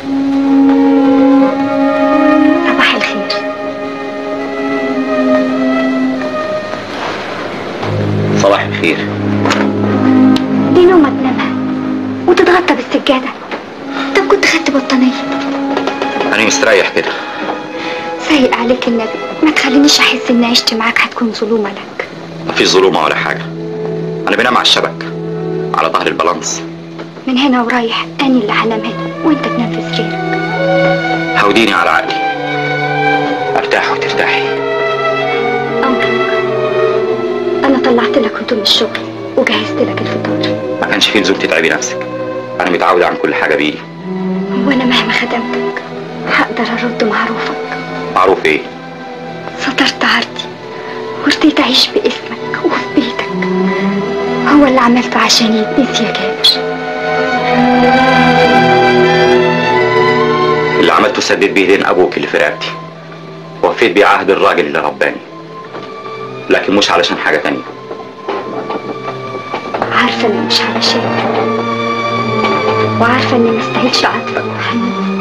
صباح الخير صباح الخير دي نومة تنامها وتتغطى بالسجادة طب كنت خدت بطانية انا مستريح كده سايق عليك النبي ما تخلينيش احس اني عشت معاك هتكون ظلومة لك مفيش ظلومه ولا حاجه انا بنام على الشبك على ظهر البلانس من هنا ورايح اني اللي هنام هنا وانت تنام في سريرك هوديني على عقلي ارتاح وترتاحي انا طلعت لك هدوم الشغل وجهزت لك الفطار ما كانش فيه لزوم تتعبي نفسك انا متعود عن كل حاجه بايدي وانا مهما خدمتك هقدر ارد معروفك معروف ايه سترت عرضي ورضيت اعيش باسمك وفي بيتك هو اللي عملته عشان يتنسي يا جابر اللي عملته سدد بايدين ابوك اللي في رقبتي وفيت بيه عهد الراجل اللي رباني لكن مش علشان حاجه تانية عارفه اني مش علشان وعارفه اني ما استاهلش عطفك وحنانك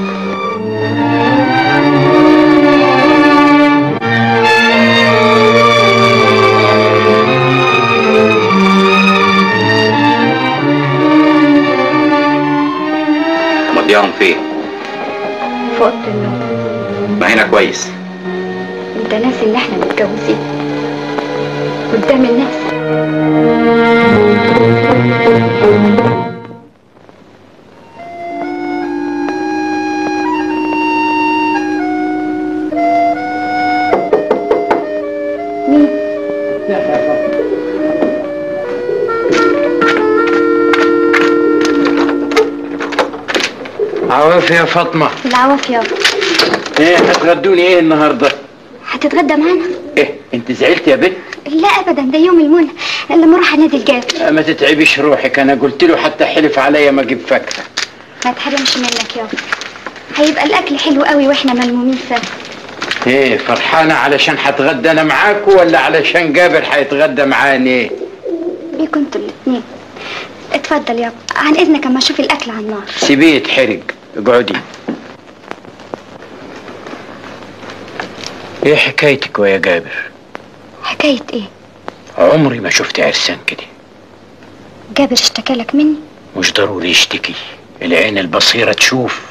مضيعهم فين في اوضه النوم ما هنا كويس انت ناسي ان احنا متجوزين قدام الناس عوافي يا فاطمة العوافي يابا ايه هتغدوني ايه النهارده؟ هتتغدى معانا ايه انت زعلت يا بنت؟ لا ابدا ده يوم المنى لما اروح انادي الجابر ما تتعبيش روحك انا قلت له حتى حلف عليا ما اجيب فاكهه ما تحرمش منك يابا هيبقى الاكل حلو قوي واحنا ملمومين سوا ايه فرحانه علشان هتغدى انا معاكوا ولا علشان جابر هيتغدى معاني؟ بيكوا انتوا الاتنين اتفضل يابا عن اذنك اما اشوف الاكل على النار سيبيه يتحرق اقعدي ايه حكايتك ويا جابر؟ حكايه ايه عمري ما شفت عرسان كده جابر اشتكى لك مني مش ضروري يشتكي العين البصيرة تشوف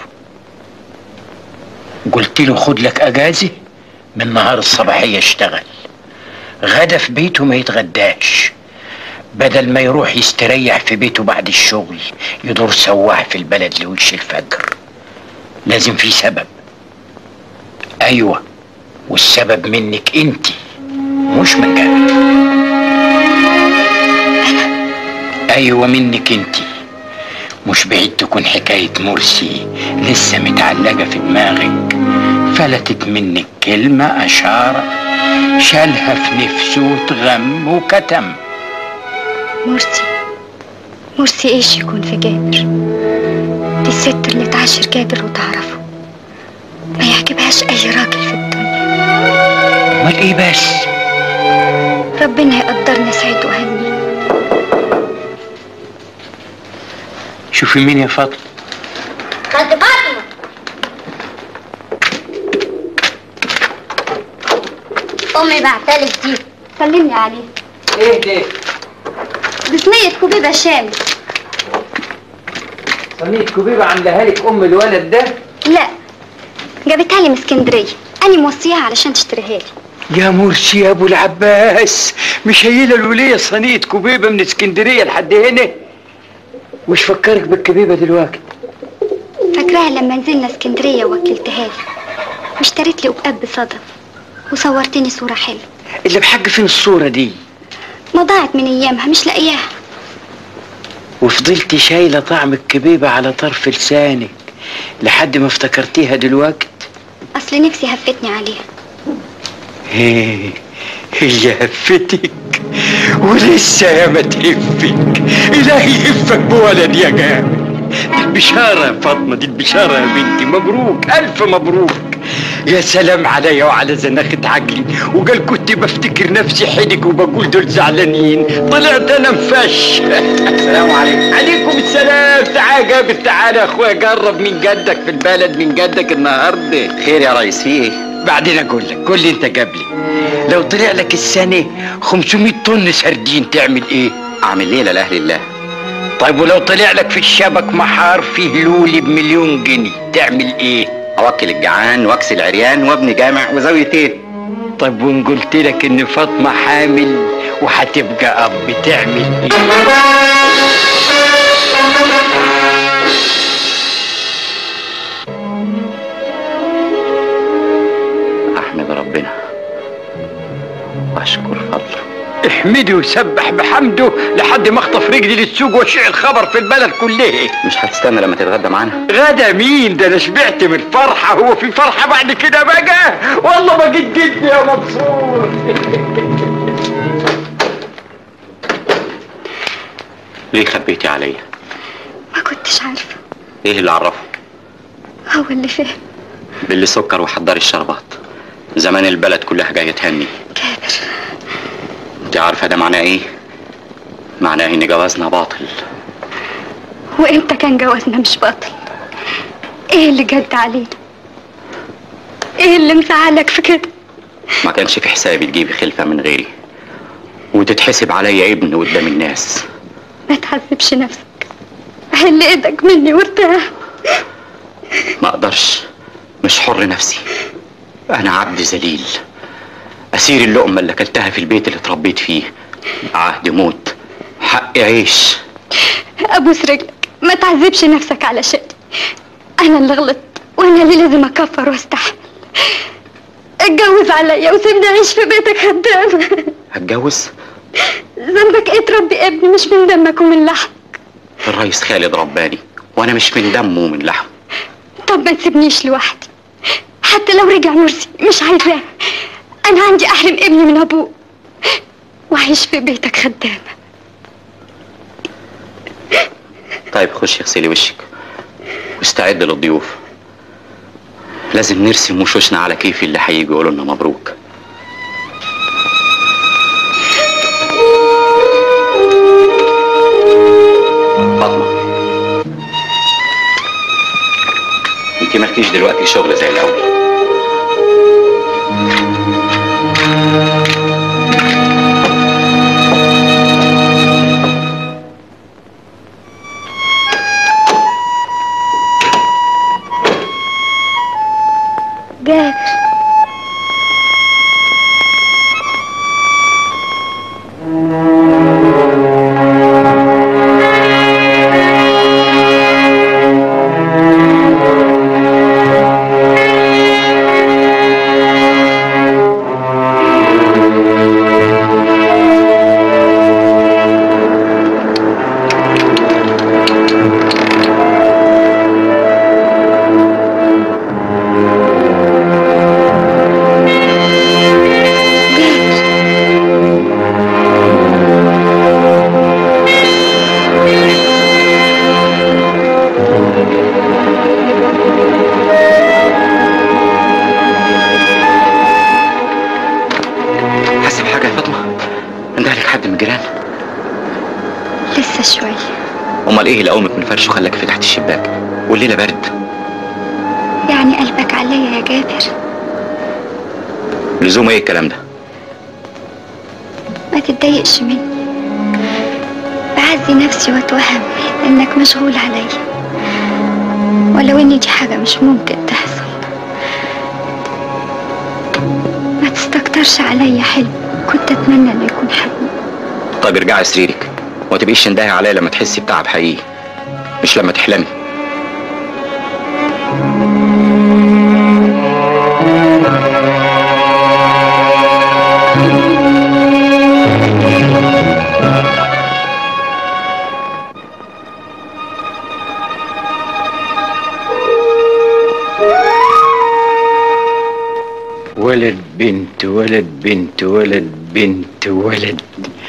قلت له خد لك اجازة من نهار الصباحية اشتغل غدا في بيته ما يتغداش بدل ما يروح يستريح في بيته بعد الشغل يدور سواح في البلد لوش الفجر لازم في سبب ايوه والسبب منك انت مش من جابر ايوه منك انت مش بعيد تكون حكاية مرسي لسه متعلقة في دماغك فلتت منك كلمة أشارة شالها في نفسه وتغم وكتم مرسي مرسي ايش يكون في جابر دي الست اللي تعاشر جابر وتعرفه ما يعجبهاش اي راجل في الدنيا امال ايه بس ربنا يقدرني سعيد وهني شوفي مين يا فاطمة خالتي فاطمة أمي بعتلك دي سلمني عليه ايه ده دي صينية كوبيبة شامي صينية كوبيبة عاملاها لك ام الولد ده لا جابتها لي من اسكندرية أنا موصيها علشان تشتريها لي يا مرسي يا ابو العباس مش هيله الولية صينية كوبيبة من اسكندرية لحد هنا وش فكرك بالكبيبة دلوقتي فاكراها لما نزلنا اسكندرية ووكلتها لي واشتريت لي أبقاب بصدف وصورتني صورة حلوة اللي بحق فين الصورة دي ما ضاعت من أيامها مش لاقياها وفضلتي شايلة طعم الكبيبة على طرف لسانك لحد ما افتكرتيها دلوقتي أصل نفسي هفتني عليها هي هي هفتك ولسه يا ما تهفك إلهي يهفك بولد يا جامد دي البشارة يا فاطمة دي البشارة يا بنتي مبروك ألف مبروك يا سلام عليا وعلى زناخة عقلي وقال كنت بفتكر نفسي حدك وبقول دول زعلانين طلعت انا مفش السلام عليكم عليكم السلام تعال جابر تعال يا اخويا جرب من جدك في البلد من جدك النهارده خير يا ريس في ايه بعدين اقول لك قول لي انت قبلي لو طلع لك السنه 500 طن سردين تعمل ايه اعمل ليله لاهل الله طيب ولو طلع لك في الشبك محار فيه لولي بمليون جنيه تعمل ايه اوكل الجعان واكسل عريان وابني جامع وزاويتين طيب وان قلت لك ان فاطمه حامل وهتبقى اب تعمل ايه احمد ربنا واشكر فضله احمده وسبح بحمده لحد ما اخطف رجلي للسوق واشيع الخبر في البلد كلها مش هتستنى لما تتغدى معانا غدا مين ده انا شبعت من الفرحه هو في فرحه بعد كده بقى والله ما جدتني يا منصور ليه خبيتي عليا ما كنتش عارفة ايه اللي عرفه هو اللي فهم باللي سكر وحضري الشربات زمان البلد كلها جايه تهني كابر انت عارفه ده معناه ايه معناه ان جوازنا باطل وامتى كان جوازنا مش باطل ايه اللي جد علينا ايه اللي مزعلك في كده ما كانش في حسابي تجيبي خلفه من غيري وتتحسب عليا ابن قدام الناس ما تعذبش نفسك حل ايدك مني وارتاح ما اقدرش مش حر نفسي انا عبد ذليل اسير اللقمه اللي اكلتها في البيت اللي اتربيت فيه عهد موت حق عيش ابوس رجلك ما تعذبش نفسك على شيء انا اللي غلطت وانا اللي لازم اكفر واستحمل اتجوز عليا وسيبني اعيش في بيتك خدام هتجوز ذنبك ايه تربي ابني مش من دمك ومن لحم الريس خالد رباني وانا مش من دمه ومن لحمه طب ما تسيبنيش لوحدي حتى لو رجع مرسي مش عايزاه انا عندي احرم ابني من ابوه واعيش في بيتك خدامه طيب خشي اغسلي وشك واستعد للضيوف لازم نرسم وشوشنا على كيف اللي هيجوا يقولوا لنا مبروك فاطمة انت مالكيش دلوقتي شغل زي الاول جابر حاسه بحاجه يا فاطمه عندها لك حد من الجيران لسه شويه امال ايه اللي قومك من فرش وخلاك فتحت الشباك والليله برد يعني قلبك عليا يا جابر لزوم ايه الكلام ده ما تتضايقش مني بعزي نفسي واتوهم انك مشغول عليا ولو ان دي حاجة مش ممكن تحصل ما تستكترش عليا حلم كنت اتمنى انه يكون حقيقي طيب ارجعي سريرك وما تبقيش تندهي عليا لما تحسي بتعب حقيقي مش لما تحلمي ولد بنت ولد بنت ولد بنت ولد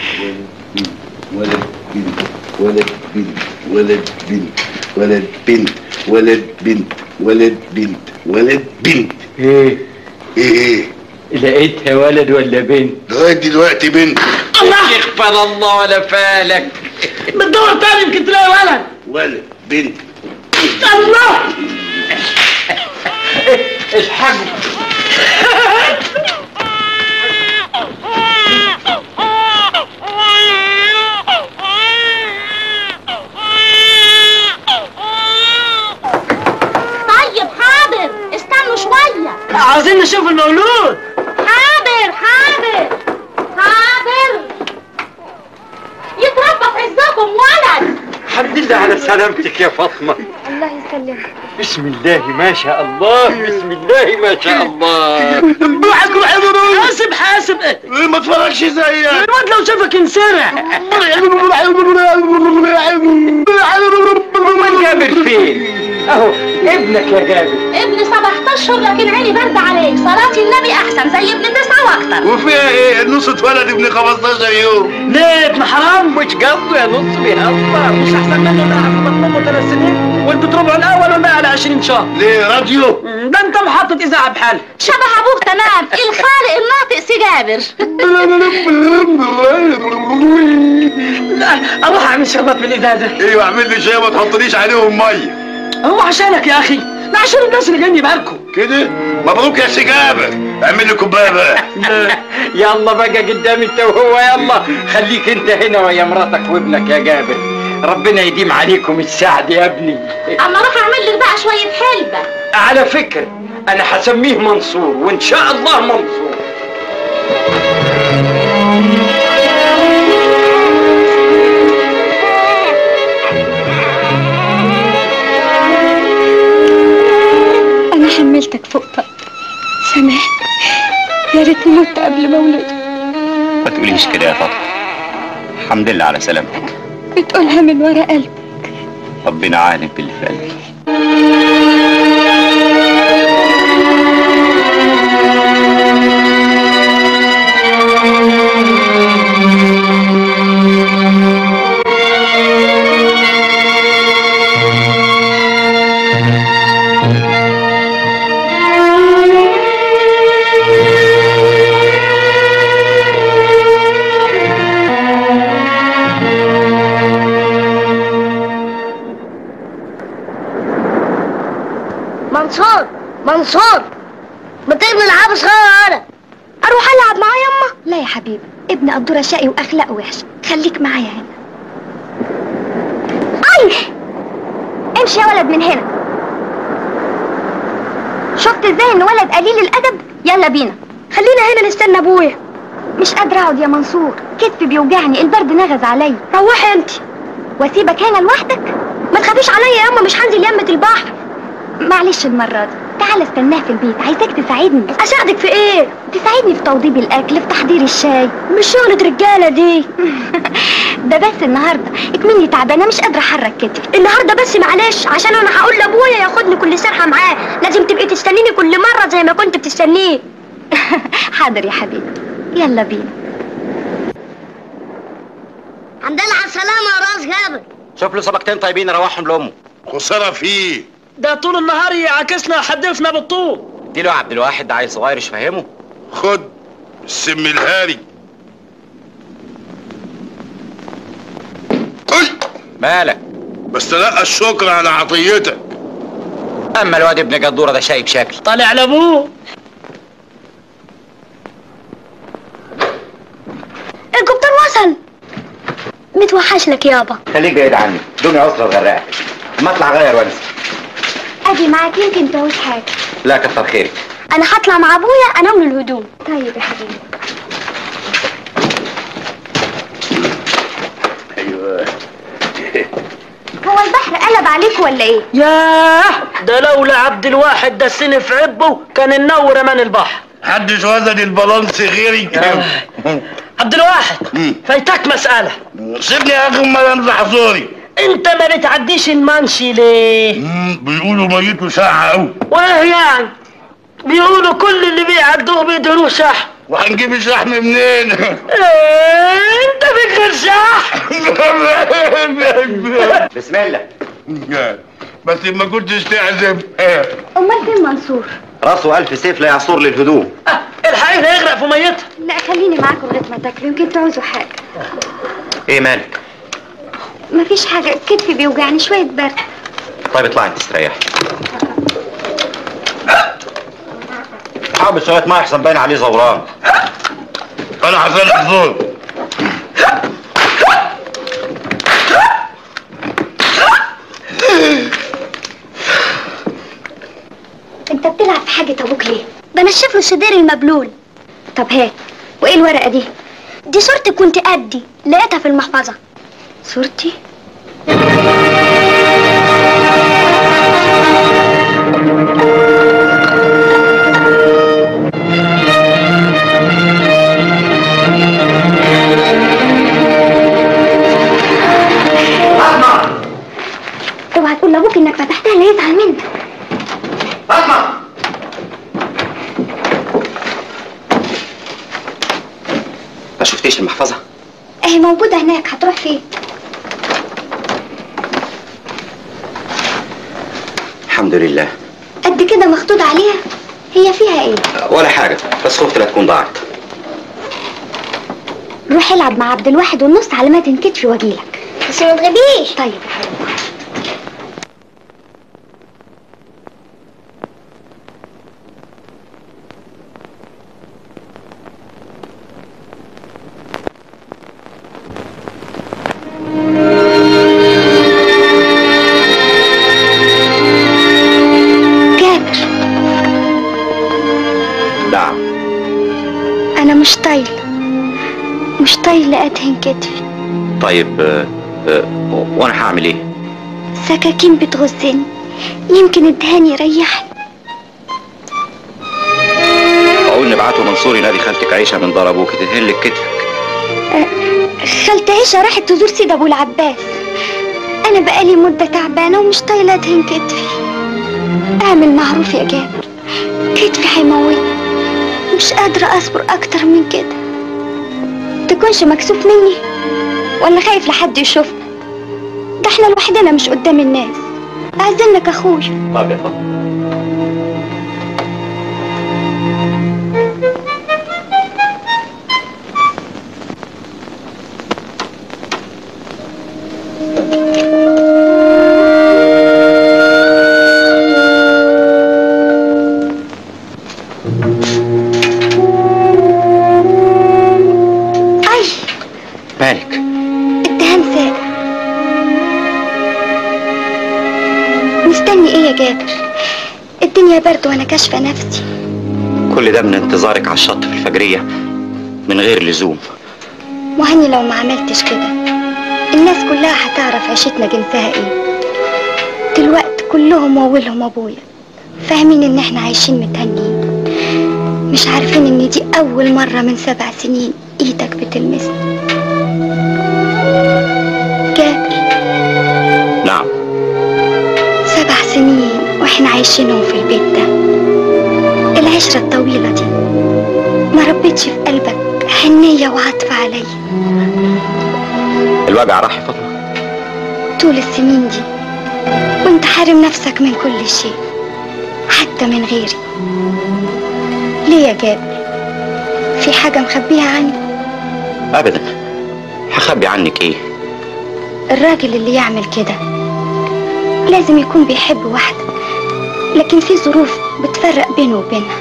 ولد بنت ولد بنت ولد بنت ولد بنت ولد بنت ولد بنت ولد بنت ايه ايه لقيتها ولد ولا بنت لغايه دلوقتي بنت الله يغفر الله ولا فالك بتدور تاني يمكن تلاقي ولد ولد بنت الله الحاج طيب حاضر استنوا شوية عاوزين نشوف المولود حاضر حاضر حاضر يتربى في عزكم ولد الحمد لله على سلامتك يا فاطمة الله يسلمك بسم الله ما شاء الله بسم الله ما شاء الله روحك روح حاسب حاسب ما تفرجش زيك الواد لو شافك انسرع امال جابر فين اهو ابنك يا جابر ابن 17 اشهر لكن عيني برد عليه صلاة النبي احسن زي ابن تسعة واكتر وفيها ايه النص اتولد ابن 15 يوم ليه ابن حرام مش قصده يا نص بيهزر مش احسن منه ده في بطن امه ثلاث سنين وانتوا تربعوا الاول ولا على 20 شهر ليه راديو ده انت محطة اذاعة بحال شبه ابوه تمام الخالق الناطق سي جابر لا اروح اعمل شربات بالازازة ايوه اعمل لي شاي ما تحطليش عليهم ميه هو عشانك يا اخي ده عشان الناس اللي جايين يباركوا كده مبروك يا سي جابر اعمل لي كوبايه بقى يلا بقى قدام انت وهو يلا خليك انت هنا ويا مراتك وابنك يا جابر ربنا يديم عليكم السعد يا ابني اما اروح اعمل لك بقى شوية حلبة على فكرة انا هسميه منصور وان شاء الله منصور انا حملتك فوق طاقتي سامحني يا ريتني مت قبل ما اولد ما تقوليش كده يا فاطمة الحمد لله على سلامتك بتقولها من ورا قلبي ربنا عالم باللي في قلبي منصور منصور ما تيجي نلعب صغيرة اروح العب معاه يما لا يا حبيبي ابن قدوره شقي واخلاقه وحشه خليك معايا هنا اي امشي يا ولد من هنا شفت ازاي ان ولد قليل الادب يلا بينا خلينا هنا نستنى ابويا مش قادره اقعد يا منصور كتفي بيوجعني البرد نغز عليا روحي انت واسيبك هنا لوحدك ما تخافيش عليا يا اما مش هنزل يمة البحر معلش المرة دي تعال استناه في البيت عايزاك تساعدني اساعدك في ايه تساعدني في توضيب الاكل في تحضير الشاي مش شغلة رجالة دي ده بس النهاردة اكمني تعبانة مش قادرة احرك كتفي النهاردة بس معلش عشان انا هقول لابويا ياخدني كل سرحة معاه لازم تبقي تستنيني كل مرة زي ما كنت بتستنيه حاضر يا حبيبي يلا بينا الحمد لله على السلامة يا راس جابر شوف له سمكتين طيبين روحهم لامه خساره فيه ده طول النهار يعاكسنا ويحدفنا بالطول دي له عبد الواحد ده عيل صغير مش فاهمه خد السم الهاري قل مالك بس تلقى الشكر على عطيتك اما الواد ابن قدوره ده شايب شكل طالع لابوه الكابتن وصل متوحش لك يابا خليك بعيد عني دنيا اسره تغرقك ما اطلع غير وانسى اجي معاك يمكن تعوز حاجة لا كتر خيرك انا هطلع مع ابويا انام له الهدوم طيب يا حبيبي ايوه هو البحر قلب عليك ولا ايه ياه ده لولا عبد الواحد ده السن في عبه كان النور من البحر محدش وزن البالانس غيري عبد الواحد فايتك مسألة سيبني يا اخي امال انزح زوري انت ما بتعديش المنشي ليه بيقولوا ميته ساعة قوي وايه يعني بيقولوا كل اللي بيعدوه بيدهنوه شحم وهنجيب الشحم منين؟ ايه انت بتغير شحم بسم الله بس ما كنتش تعزم امال فين منصور راسه ألف سيف لا يعصر للهدوم الحقيقة يغرق في ميتها لا خليني معاكم لغايه ما تاكلوا يمكن تعوزوا حاجه ايه مالك مفيش حاجه كتفي بيوجعني شويه برد طيب اطلعي انت استريحي حابب شويه ما احسن باين عليه زوران انا هسألك زور انت بتلعب في حاجة ابوك ليه؟ بنشف له الشدير المبلول طب هات وايه الورقة دي؟ دي صورتي كنت قدي لقيتها في المحفظة صورتي؟ اوعى تقول لابوك انك فتحتها لا يزعل منك ما شفتيش المحفظه اهي موجودة هناك هتروح فين؟ الحمد لله قد كده مخطوط عليها هي فيها ايه؟ ولا حاجه بس خفت لا تكون ضاعت روح العب مع عبد الواحد والنص على ما تنكتفي واجيلك بس ما تغيبيش طيب يا حبيبي جابر نعم انا مش طايله مش طايله ادهن كتفي طيب آه، آه، وانا هعمل ايه سكاكين بتغزني يمكن الدهان يريحني اقول نبعته منصور ينادي خالتك عيشه من دار ابوك تدهن لك كتفك خالتي عيشة راحت تزور سيد ابو العباس انا بقالي مدة تعبانة ومش طايلة ادهن كتفي اعمل معروف يا جابر كتفي هيموتني مش قادرة اصبر اكتر من كده تكونش مكسوف مني ولا خايف لحد يشوفنا ده احنا لوحدنا مش قدام الناس اعزلك اخويا طب يا فندم اي مالك الدهان ساقع مستني ايه يا جابر الدنيا برد وانا كاشفه نفسي كل ده من انتظارك على الشط في الفجريه من غير لزوم وهني لو ما عملتش كده الناس كلها هتعرف عيشتنا جنسها ايه دلوقتي كلهم واولهم ابويا فاهمين ان احنا عايشين متهنيين مش عارفين ان دي اول مرة من سبع سنين ايدك بتلمسني جابر نعم سبع سنين واحنا عايشينهم في البيت ده العشرة الطويلة دي ما ربيتش في قلبك حنية وعطف عليا الوجع راح يا فاطمه طول السنين دي وانت حارم نفسك من كل شيء حتى من غيري ليه يا جابر في حاجة مخبيها عني ابدا هخبي عنك ايه الراجل اللي يعمل كده لازم يكون بيحب واحدة لكن في ظروف بتفرق بينه وبينها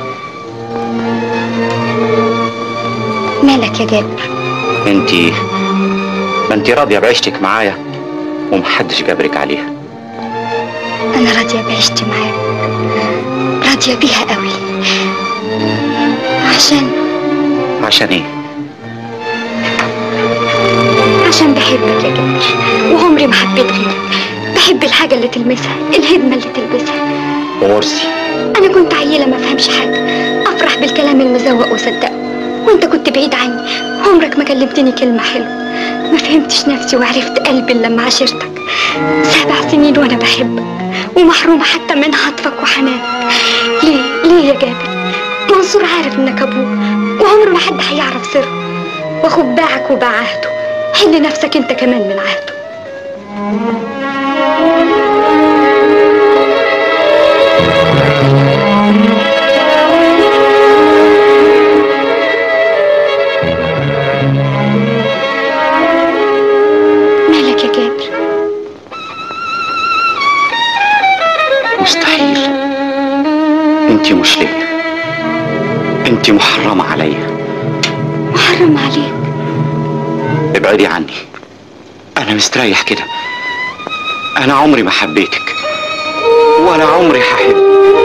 مالك يا جابر انتي ما انتي راضيه بعيشتك معايا ومحدش جابرك عليها انا راضية بعيشتي معاك راضية بيها قوي عشان عشان ايه عشان بحبك يا جابر وعمري ما حبيت غيرك بحب الحاجة اللي تلمسها الهدمة اللي تلبسها ومرسي أنا كنت عيلة ما فهمش حاجة أفرح بالكلام المزوق وصدقه وأنت كنت بعيد عني عمرك ما كلمتني كلمة حلوة ما فهمتش نفسي وعرفت قلبي إلا لما عشرتك سبع سنين وأنا بحبك ومحرومة حتى من عطفك وحنانك ليه ليه يا جابر منصور عارف إنك أبوه وعمر ما حد هيعرف سره وأخوك باعك وباع عهده حل نفسك أنت كمان من عهده مالك يا جابر مستحيل انتي مش ليا انت محرمة عليا محرم عليك ابعدي عني انا مستريح كده انا عمري ما حبيتك ولا عمري هحب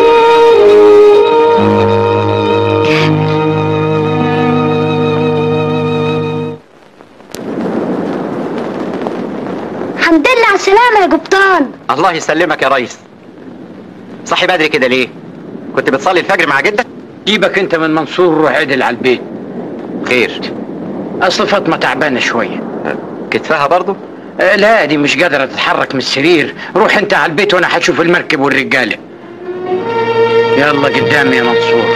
الحمد لله على السلامة يا قبطان الله يسلمك يا ريس صحي بدري كده ليه كنت بتصلي الفجر مع جدك جيبك انت من منصور روح عدل على البيت خير اصل فاطمه تعبانه شويه كتفها برضو آه لا دي مش قادره تتحرك من السرير روح انت على البيت وانا هشوف المركب والرجاله يلا قدامي يا منصور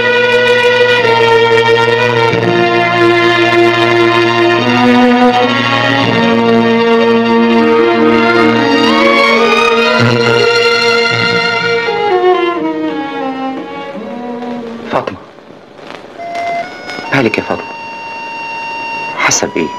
فاطمة مالك يا فاطمة حاسة بإيه؟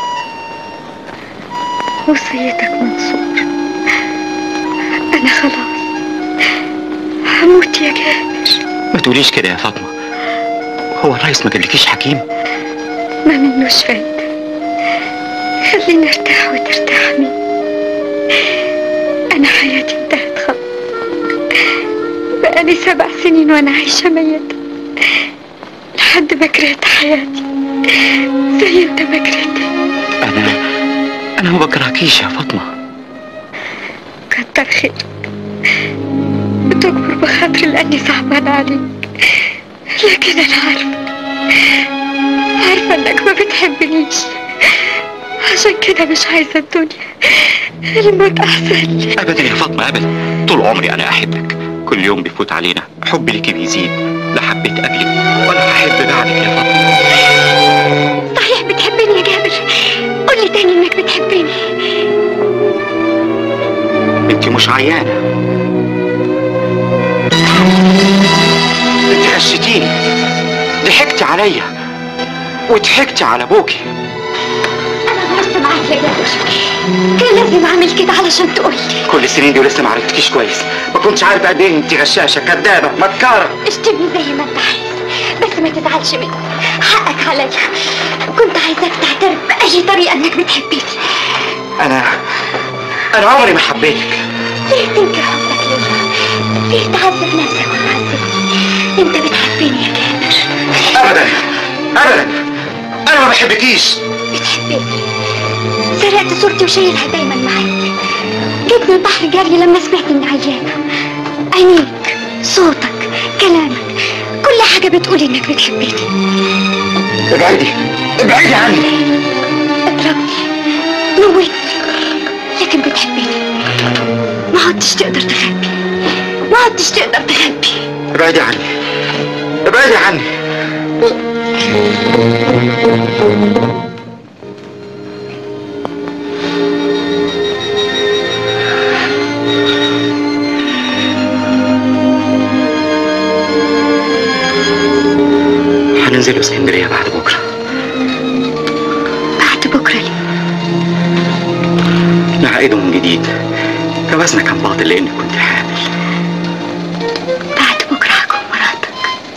وصيتك منصور أنا خلاص هموت يا جابر ما تقوليش كده يا فاطمة هو الريس ما قالكيش حكيم ما منوش فايدة خليني ارتاح وترتاح مني أنا حياتي انتهت خلاص بقالي سبع سنين وأنا عايشة ميتة لحد ما كرهت حياتي زي انت ما كرهتني أنا أنا ما بكرهكيش يا فاطمة كتر خيرك بتكبر بخاطري لأني صعبان عليك لكن أنا عارفة عارفة إنك ما بتحبنيش عشان كده مش عايزة الدنيا الموت أحسن لي أبدا يا فاطمة أبدا طول عمري أنا أحبك كل يوم بيفوت علينا حبي ليكي بيزيد لا حبيت قبلك ولا هحب بعدك يا فاطمة صحيح بتحبني يا جابر قولي تاني إنك بتحبني أنت مش عيانة أنت غشتيني ضحكتي عليا وضحكتي على أبوكي أنا غلطت معاك يا جابر كان لازم أعمل كده علشان تقولي كل السنين دي ولسه ما عرفتكيش كويس ما كنتش عارف قد ايه انت غشاشه كدابه مكاره اشتمني زي ما انت عايز بس ما تزعلش مني حقك عليا كنت عايزاك تعترف بأي طريقة إنك بتحبني انا انا عمري ما حبيتك ليه تنكر حبك ليا؟ ليه تعذب نفسك وتعذبني؟ انت بتحبني يا جابر ابدا ابدا انا ما بحبكيش بتحبني سرقت صورتي وشايلها دايما معاك جيت من البحر جري لما سمعت اني عيانة عينيك صوتك كلامك كل حاجة بتقول انك بتحبني ابعدي ابعدي عني اضربني موتني لكن بتحبني ما عدتش تقدر تخبي ما عدتش تقدر تخبي ابعدي عني ابعدي عني هننزل اسكندريه بعد بكره بعد بكرة ليه؟ نعقده من جديد جوازنا كان باطل لاني كنت حامل بعد بكرة هكون مراتك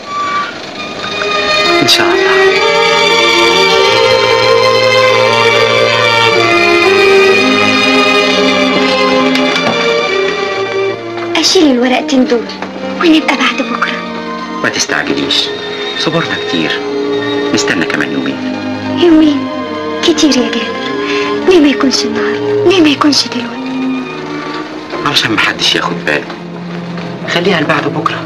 ان شاء الله أشيل الورقتين دول ونبقى بعد بكرة ما تستعجليش صبرنا كتير نستنى كمان يومين يومين كتير يا جابر ليه ما يكونش النهاردة ليه ما يكونش دلوقتي علشان محدش ياخد باله خليها لبعد بكره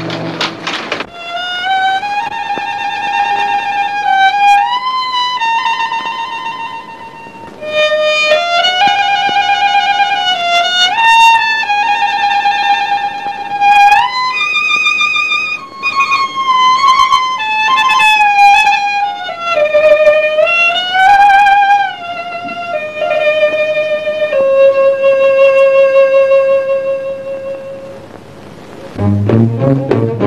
Thank you.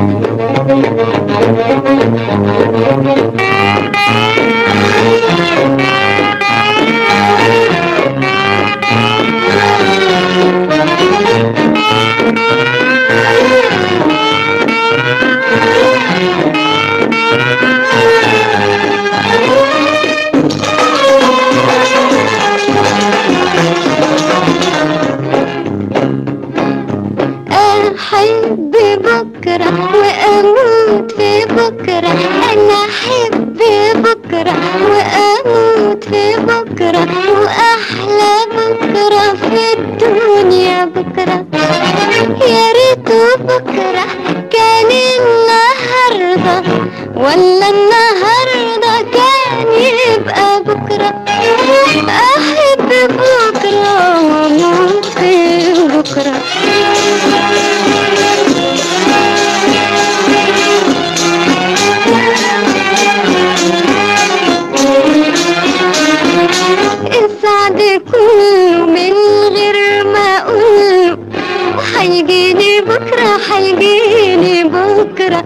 بكرة هيجيني بكرة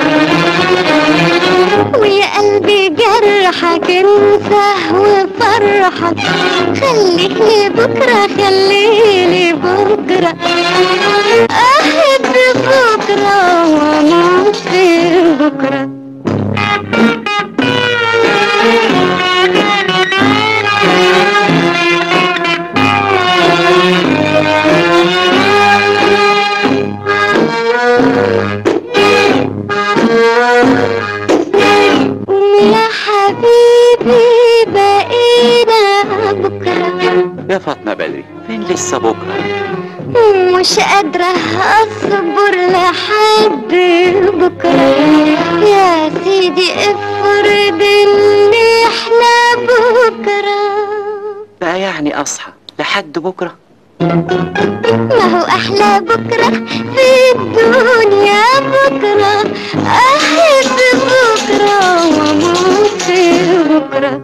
ويا قلبي جرحك انسى وفرحك خليني بكرة خليني بكرة أحب بكرة وأموت في بكرة يا حبيبي بقينا بكرة يا فاطمة بدري فين لسه بكرة مش قادرة أصبر لحد بكرة يا سيدي افرض إن احنا بكرة بقى يعني أصحى لحد بكرة ما هو أحلى بكرة في الدنيا بكرة أحب بكرة وأموت في بكرة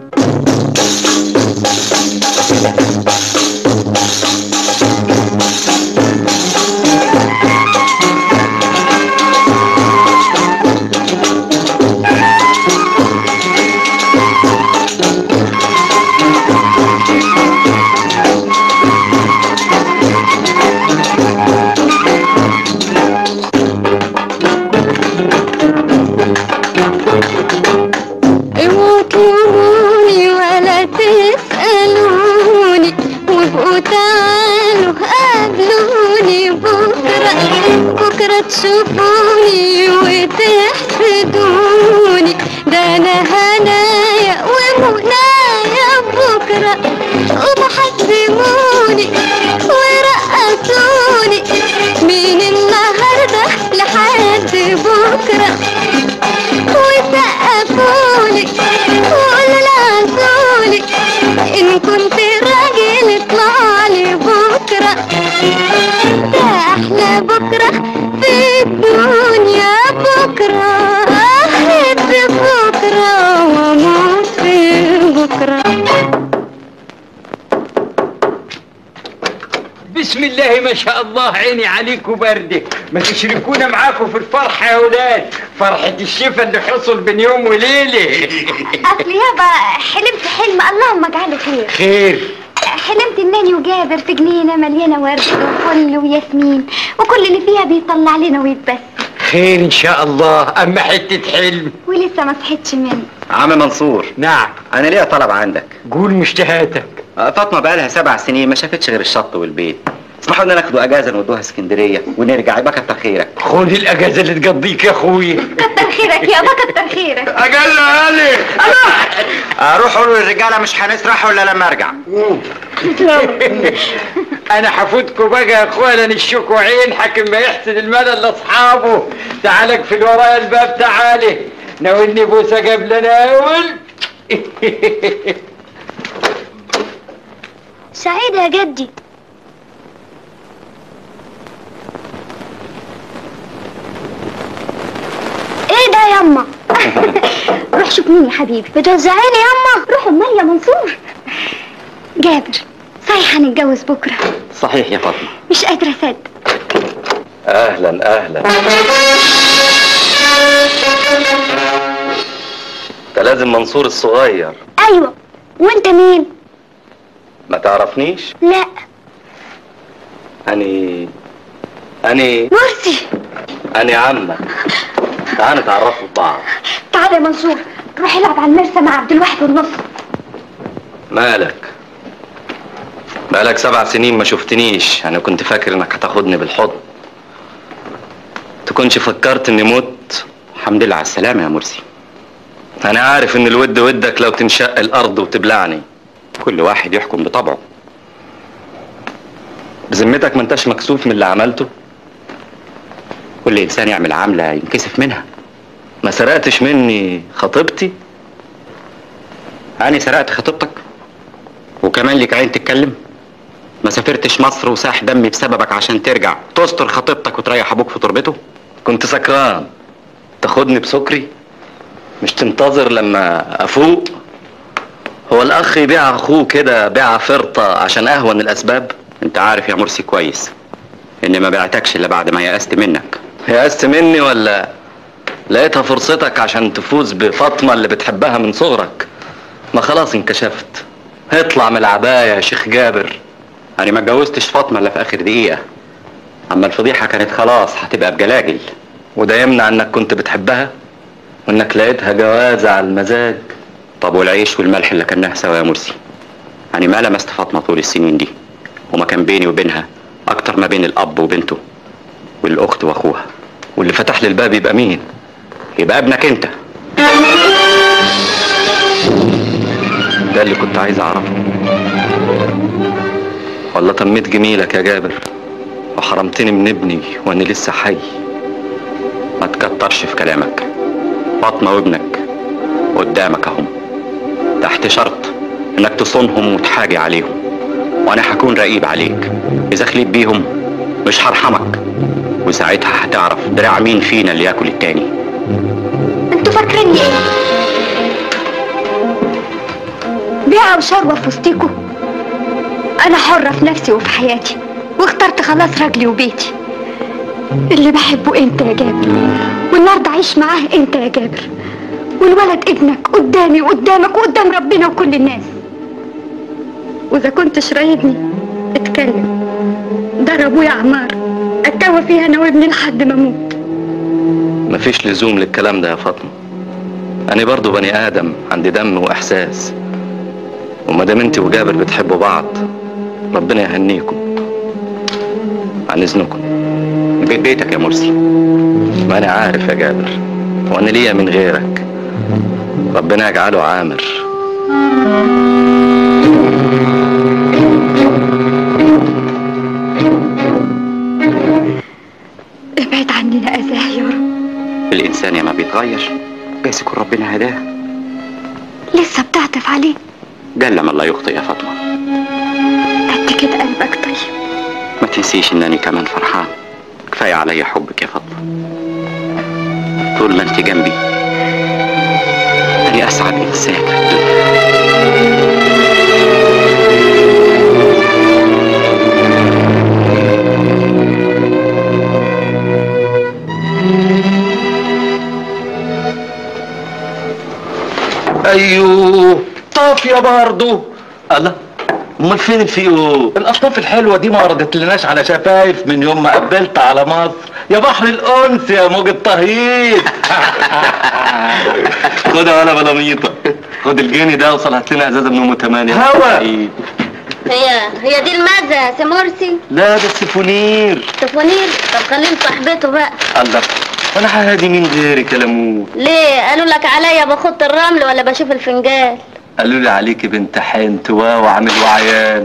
اوعوا تلوموني ولا تسألوني وابقوا تعالوا قابلوني بكرة بكرة تشوفوني وتحسدوني ده انا هنايا ومنايا بكرة قوموا حسبوني ورقصوني من النهاردة لحد بكرة وسقفولي وقولوا لعزولي إن كنت راجل اطلعلي بكرة ده أحلى بكرة في الدنيا بكرة أحب بكرة وأموت في بكرة بسم الله ما شاء الله عيني عليكم بردة ما تشركونا معاكم في الفرحة يا ولاد فرحة الشفا اللي حصل بين يوم وليلة اصل يابا حلمت حلم اللهم اجعله خير خير حلمت انني وجابر في جنينه مليانه ورد وفل وياسمين وكل اللي فيها بيطلع لنا ويتبسم خير ان شاء الله اما حتة حلم ولسه ما صحيتش منه عم منصور نعم أنا ليا طلب عندك قول مشتهاتك آه، فاطمة بقالها سبع سنين ما شافتش غير الشط والبيت اسمحوا لنا ناخدوا اجازة نودوها اسكندرية ونرجع يبقى كتر خيرك خد الاجازة اللي تقضيك يا اخويا كتر خيرك يابا كتر خيرك اجل علي اروح اقول للرجالة مش هنسرح ولا لما ارجع انا حفوتكم بقى يا اخوانا نشكوا عين حكم ما يحسد المدى لاصحابه تعالك في ورايا الباب تعالي ناولني بوسه قبل ناول سعيد يا جدي ايه ده ياما روح شوف مين يا حبيبي بتوزعيني ياما روح امال يا منصور جابر صحيح هنتجوز بكره صحيح يا فاطمة مش قادره اصدق اهلا اهلا ده لازم منصور الصغير ايوه وانت مين ما تعرفنيش لا اني اني مرسي اني عمك تعال نتعرفوا ببعض تعالى يا منصور روح العب على المرسى مع عبد الواحد والنص مالك بقالك سبع سنين ما شفتنيش انا كنت فاكر انك هتاخدني بالحضن تكونش فكرت اني مت الحمد لله على السلامة يا مرسي انا عارف ان الود ودك لو تنشق الارض وتبلعني كل واحد يحكم بطبعه بذمتك ما انتش مكسوف من اللي عملته كل انسان يعمل عملة ينكسف منها ما سرقتش مني خطيبتي أنا سرقت خطيبتك وكمان لك عين تتكلم ما سافرتش مصر وساح دمي بسببك عشان ترجع تستر خطيبتك وتريح ابوك في تربته كنت سكران تاخدني بسكري مش تنتظر لما افوق هو الاخ يبيع اخوه كده بيع فرطة عشان اهون الاسباب انت عارف يا مرسي كويس اني ما بعتكش الا بعد ما يأست منك يأست مني ولا لقيتها فرصتك عشان تفوز بفاطمة اللي بتحبها من صغرك ما خلاص انكشفت اطلع من العباية يا شيخ جابر انا ما اتجوزتش فاطمه الا في اخر دقيقه اما الفضيحه كانت خلاص هتبقى بجلاجل وده يمنع انك كنت بتحبها وانك لقيتها جوازة على المزاج طب والعيش والملح اللي كناها سوا يا مرسي انا ما لمست فاطمه طول السنين دي وما كان بيني وبينها اكتر ما بين الاب وبنته والاخت واخوها واللي فتح لي الباب يبقى مين يبقى ابنك انت ده اللي كنت عايز اعرفه ولا تميت جميلك يا جابر وحرمتني من ابني وانا لسه حي ما تكترش في كلامك فاطمه وابنك قدامك اهم تحت شرط انك تصونهم وتحاجي عليهم وانا هكون رقيب عليك اذا خليت بيهم مش هرحمك وساعتها هتعرف دراع مين فينا اللي ياكل التاني انتوا فاكريني ايه؟ بيعة وشروة في وسطيكوا انا حرة في نفسي وفي حياتي واخترت خلاص راجلي وبيتي اللي بحبه انت يا جابر والنهارده عيش معاه انت يا جابر والولد ابنك قدامي وقدامك وقدام ربنا وكل الناس واذا كنتش رايدني اتكلم ده ابويا عمار اتكوى فيها انا وابني لحد ما اموت مفيش لزوم للكلام ده يا فاطمة أنا برضو بني آدم عندي دم وإحساس وما دام أنت وجابر بتحبوا بعض ربنا يهنيكم عن إذنكم البيت بيتك يا مرسي ما أنا عارف يا جابر وأنا ليا من غيرك ربنا يجعله عامر ابعد عننا اذاه يا رب الانسان يا ما بيتغير جايز يكون ربنا هداه لسه بتعطف عليه جل من لا يخطئ يا فاطمه قد كده قلبك طيب ما تنسيش انني كمان فرحان كفايه عليا حبك يا فاطمه طول ما انت جنبي انا اسعد انسان في الدنيا أيوه طافية برضو الله امال فين الفيو الاصناف الحلوه دي ما وردت لناش على شفايف من يوم ما قبلت على مصر يا بحر الانس يا موج التهييط خدها ولا بلاميطه خد الجني ده وصل هات لنا ازازه من ام تمانية هوا. هي هي دي المادة يا سي مرسي لا ده السيفونير تفونير طب خليني صاحبته بقى الله وانا ههادي مين غيرك يا لمون ليه قالوا لك عليا بخط الرمل ولا بشوف الفنجان قالوا لي عليكي بنت حين تواو وعامل وعيان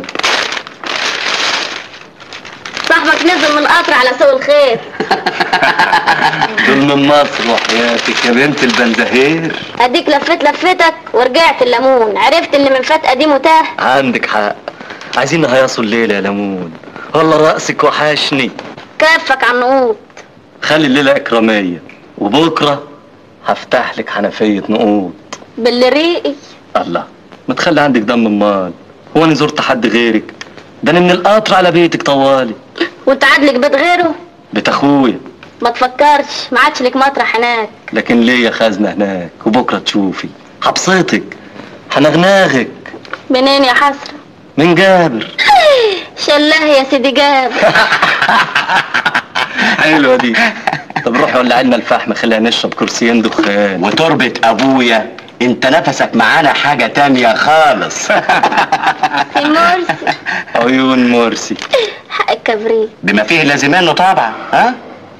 صاحبك نزل من القطر على سوق الخير دول من مصر وحياتك يا بنت البنزهير اديك لفيت لفتك ورجعت الليمون عرفت اللي من فات قديم وتاه عندك حق عايزين نهيصوا الليلة يا لمون والله رأسك وحشني كفك على النقوط خلي الليلة إكرامية وبكرة هفتح لك حنفية نقود باللي ريقي الله ما تخلي عندك دم امال هو انا زرت حد غيرك ده انا من القطر على بيتك طوالي وانت عادلك بيت غيره بيت اخويا ما تفكرش ما عادش لك مطرح هناك لكن ليا خزنة هناك وبكرة تشوفي هبسطك هنغناغك منين يا حسرة من جابر شلاه يا سيدي جاب حلوة دي طب روحي ولع لنا الفحم خلينا نشرب كرسيين دخان وتربة ابويا انت نفسك معانا حاجة تانية خالص سي مرسي عيون مرسي حق الكبريت بما فيه لازمانه طبعا ها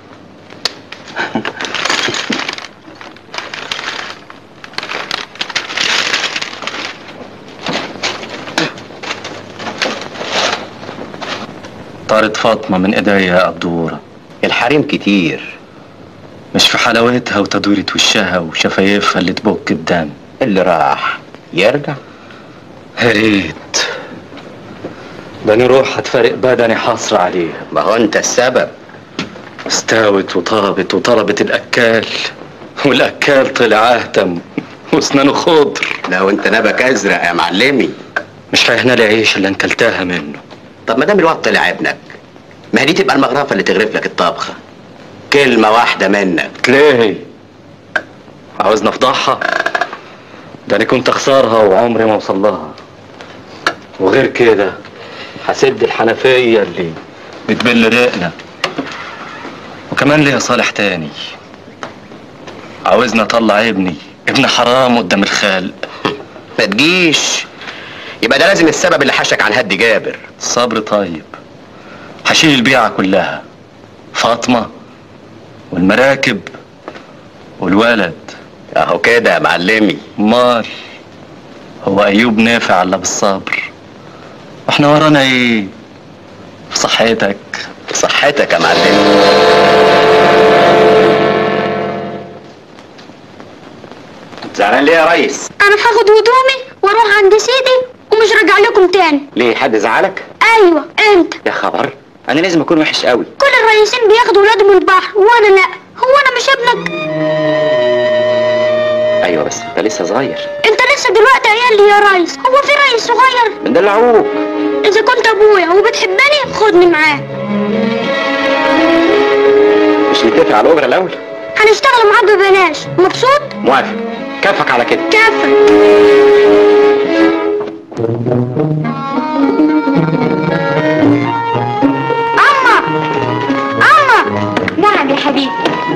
طارت فاطمة من ايديا يا قدورة الحريم كتير مش في حلاوتها وتدويرة وشها وشفايفها اللي تبك الدم اللي راح يرجع يا ريت ده انا روح هتفارق بدني حصر عليها ما هو انت السبب استاوت وطلبت وطلبت الاكال والاكال طلع اهتم واسنانه خضر لو انت نبك ازرق يا معلمي مش هيهنا لي عيش اللي انكلتها منه طب ما دام الوقت طلع ابنك ما هي دي تبقى المغرفه اللي تغرف لك الطبخه كلمه واحده منك تلاهي عاوزنا افضحها ده انا كنت اخسرها وعمري ما اوصل لها وغير كده هسد الحنفيه اللي بتبل رقنا وكمان ليها صالح تاني عاوزنا اطلع ابني ابن حرام قدام الخلق ما تجيش يبقى ده لازم السبب اللي حشك عن هدي جابر الصبر طيب هشيل البيعة كلها فاطمة والمراكب والولد اهو كده يا معلمي مال هو ايوب نافع الا بالصبر واحنا ورانا ايه في صحتك في صحتك يا معلمي زعلان ليه يا ريس انا هاخد هدومي واروح عند سيدي ومش راجع لكم تاني ليه حد زعلك ايوه انت يا خبر انا لازم اكون وحش قوي كل الرئيسين بياخدوا ولادهم من البحر وانا لا هو انا مش ابنك ايوه بس انت لسه صغير انت لسه دلوقتي قايل لي يا ريس هو في ريس صغير مدلعوك اذا كنت ابويا وبتحبني خدني معاك مش نتفق على الاجره الاول هنشتغل معاه ببلاش مبسوط موافق كفك على كده كافك اما اما نعم يا حبيبي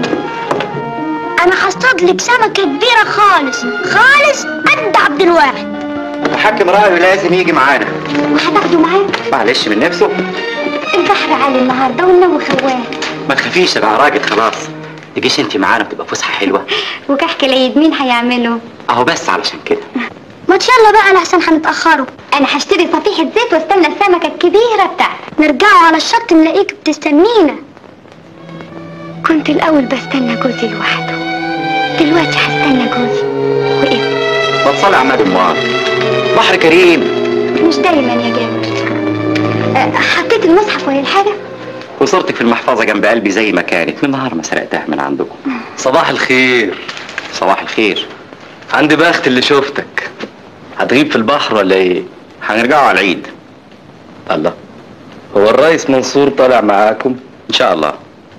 انا هصطاد لك سمكه كبيره خالص خالص قد عبد الواحد الحاج رايه لازم يجي معانا وهتاخده معاك معلش من نفسه البحر عالي النهارده والنو خوان ما تخافيش انا راجل خلاص تجيش انت معانا وتبقى فسحه حلوه وكحك العيد مين هيعمله اهو بس علشان كده ما يلا بقى لحسن هنتاخروا انا هشتري صفيحه زيت واستنى السمكه الكبيره بتاعتك نرجعوا على الشط نلاقيك بتستنينا كنت الاول بستنى جوزي لوحده دلوقتي هستنى جوزي وابني ما تصلي على النبي امال بحر كريم مش دايما يا جابر أه، حطيت المصحف ولا الحاجه وصورتك في المحفظه جنب قلبي زي ما كانت من نهار ما سرقتها من عندكم صباح الخير صباح الخير عندي بخت اللي شفتك هتغيب في البحر ولا ايه هنرجعوا على العيد الله هو الرئيس منصور طالع معاكم ان شاء الله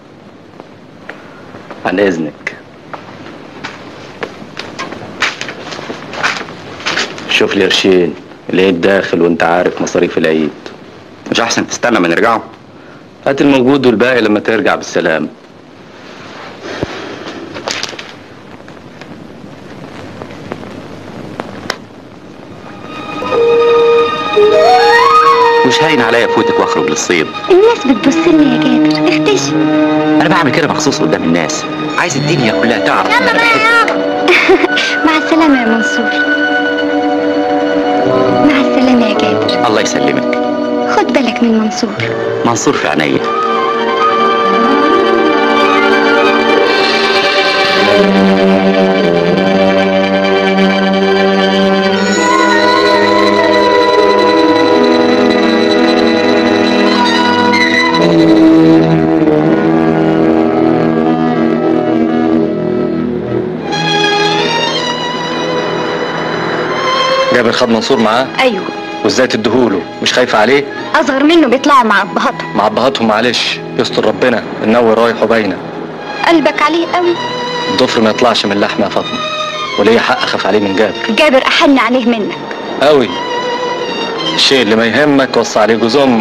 عن اذنك شوف لي قرشين العيد داخل وانت عارف مصاريف العيد مش احسن تستنى ما نرجعوا هات الموجود والباقي لما ترجع بالسلام مش هاين عليا افوتك واخرج للصيد الناس بتبص لي يا جابر اختشي انا بعمل كده مخصوص قدام الناس عايز الدنيا كلها تعرف ان انا بحبك مع السلامه يا منصور مع السلامه يا جابر الله يسلمك خد بالك من منصور منصور في عينيا جابر خد منصور معاه ايوه وازاي تديهوله مش خايفه عليه اصغر منه بيطلعوا مع ابهاتهم مع ابهاتهم معلش يستر ربنا النوي رايح وباينه قلبك عليه قوي الضفر ما يطلعش من اللحم يا فاطمه وليا حق اخاف عليه من جابر جابر احن عليه منك قوي الشيء اللي ما يهمك وصى عليه جوز امك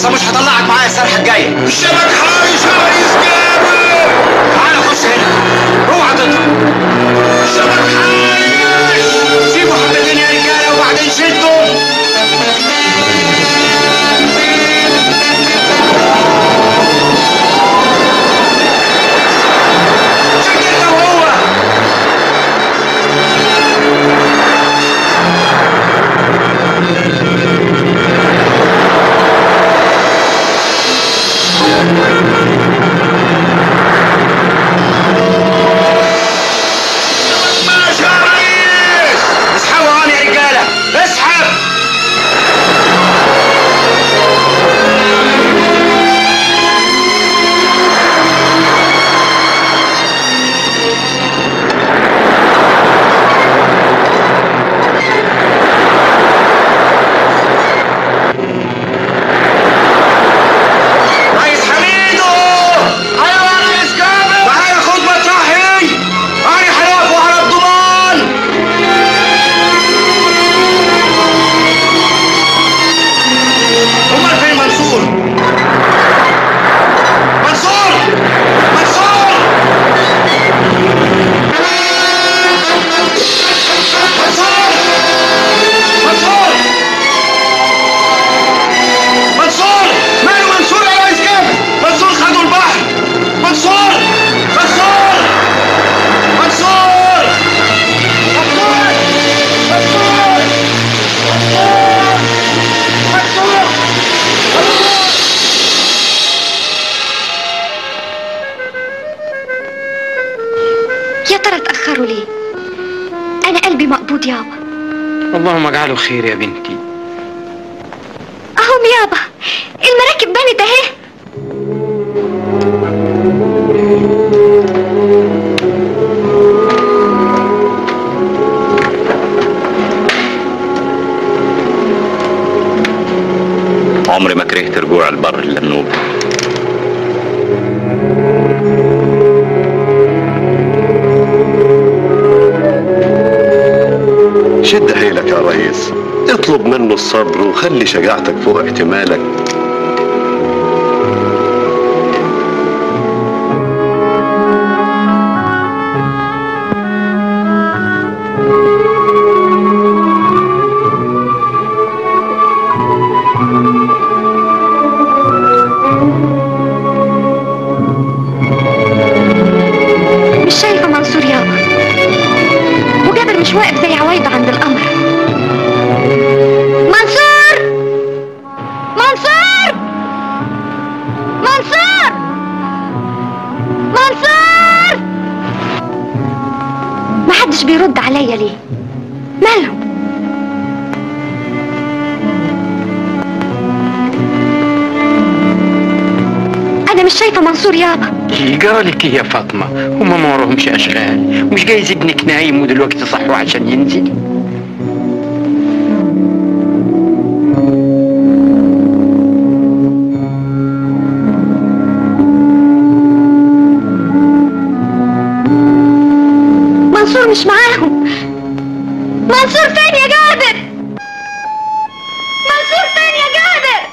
اصلا مش هطلعك معايا السرحه الجايه الشبك حايش يا ريس جابر تعالى خش هنا اوعى تطلع الشبك حايش سيبوا حبتين يا رجاله وبعدين شدوا شكلنا وهو ماشي يا ريس اسحبوا هون يا رجاله اسحب ريس حميدو ايوه يا ريس جابر معايا خطبه صحي انا هيقفوا على الضمان امال فين منصور منصور منصور منصور منصور منصور ماله منصور يا ريس كامل منصور خدوا البحر منصور منصور منصور منصور منصور منصور يا ترى اتأخروا ليه أنا قلبي مقبوض يابا اللهم اجعله خير يا بنتي أهم يابا المراكب بانت أهي عمري ما كرهت رجوع البر الا النوبه شد حيلك يا ريس اطلب منه الصبر وخلي شجاعتك فوق احتمالك مش شايفة منصور يابا وجابر مش واقف زي عوايده عند القمر منصور منصور منصور منصور محدش بيرد عليا ليه مالهم انا مش شايفه منصور يابا جرالك يا فاطمة هما ما وراهمش أشغال مش جايز ابنك نايم ودلوقتي صحوا عشان ينزل منصور مش معاهم منصور فين يا جابر منصور فين يا جابر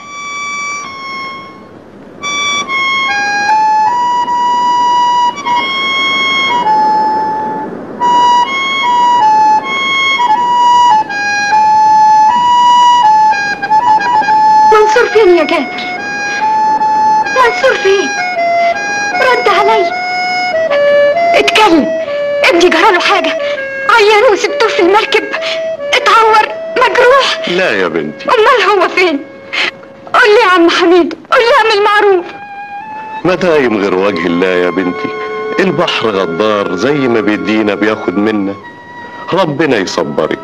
منصور فين يا جابر منصور فين رد علي اتكلم ابني جراله حاجة عيان وسبتوه في المركب اتعور مجروح لا يا بنتي امال هو فين قول لي يا عم حميد قول لي اعمل معروف ما دايم غير وجه الله يا بنتي البحر غدار زي ما بيدينا بياخد منا ربنا يصبرك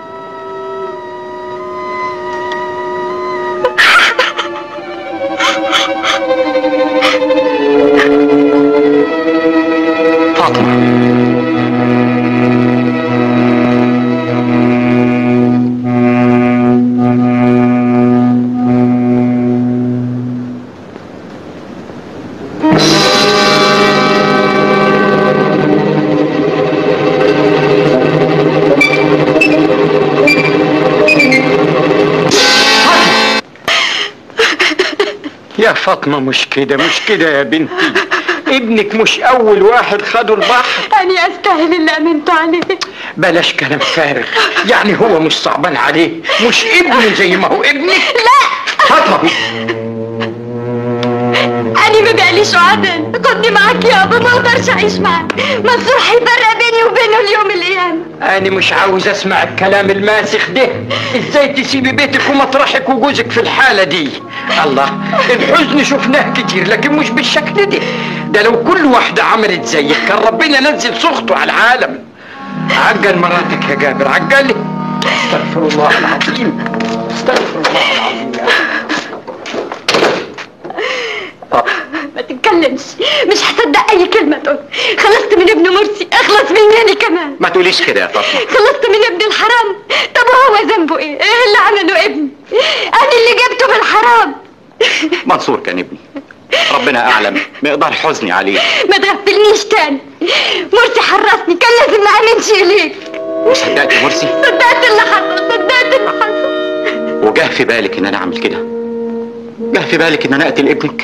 يا فاطمة مش كده مش كده يا بنتي ابنك مش أول واحد خدوا البحر أنا أستاهل اللي أمنته عليه بلاش كلام فارغ يعني هو مش صعبان عليه مش ابنه زي ما هو ابنك لا فاطمة أنا ما بقاليش عدل خدني معاك يابا ما أقدرش أعيش معاك منصور هيفرق بيني وبينه اليوم القيامة أنا مش عاوز أسمع الكلام الماسخ ده إزاي تسيبي بيتك ومطرحك وجوزك في الحالة دي الله الحزن شفناه كتير لكن مش بالشكل ده ده لو كل واحدة عملت زيك كان ربنا نزل سخطه على العالم عجل مراتك يا جابر عجلي استغفر الله العظيم استغفر الله العظيم يا ما تتكلمش مش هصدق أي كلمة تقول خلصت من ابن مرسي اخلص مني كمان ما تقوليش كده يا فاطمه خلصت من ابن الحرام طب هو ذنبه ايه؟ ايه اللي عمله ابني؟ انا اللي جبته بالحرام منصور كان ابني ربنا اعلم مقدار حزني عليه ما تغفلنيش تاني مرسي حرصني كان لازم ما امنش اليك وصدقت يا مرسي صدقت اللي حصل صدقت اللي حصل وجه في بالك ان انا اعمل كده جه في بالك ان انا اقتل ابنك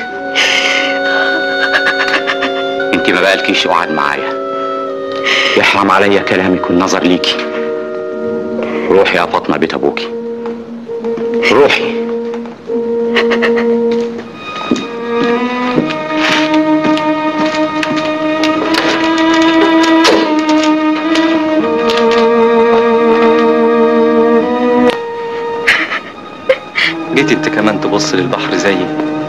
انت ما بقالكيش قعد معايا يحرم عليا كلامك والنظر ليكي روحي يا فاطمه بيت ابوكي روحي جيت انت كمان تبص للبحر زيي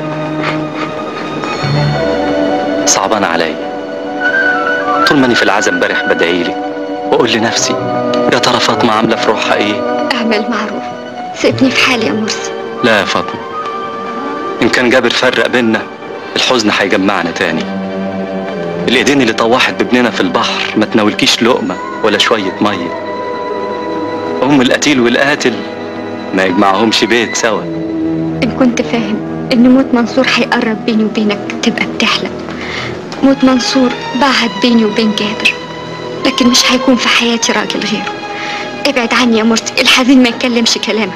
صعبان عليا طول ماني في العزم امبارح بدعيلك واقول لنفسي يا ترى فاطمه عامله في روحها ايه اعمل معروف سيبني في حالي يا مرسي لا يا فاطمه ان كان جابر فرق بينا الحزن هيجمعنا تاني الايدين اللي طوحت بابننا في البحر ما تناولكيش لقمه ولا شويه ميه ام القتيل والقاتل ما يجمعهمش بيت سوا ان كنت فاهم ان موت منصور هيقرب بيني وبينك تبقى بتحلم موت منصور بعد بيني وبين جابر لكن مش هيكون في حياتي راجل غيره ابعد عني يا مرسي الحزين ما يتكلمش كلامك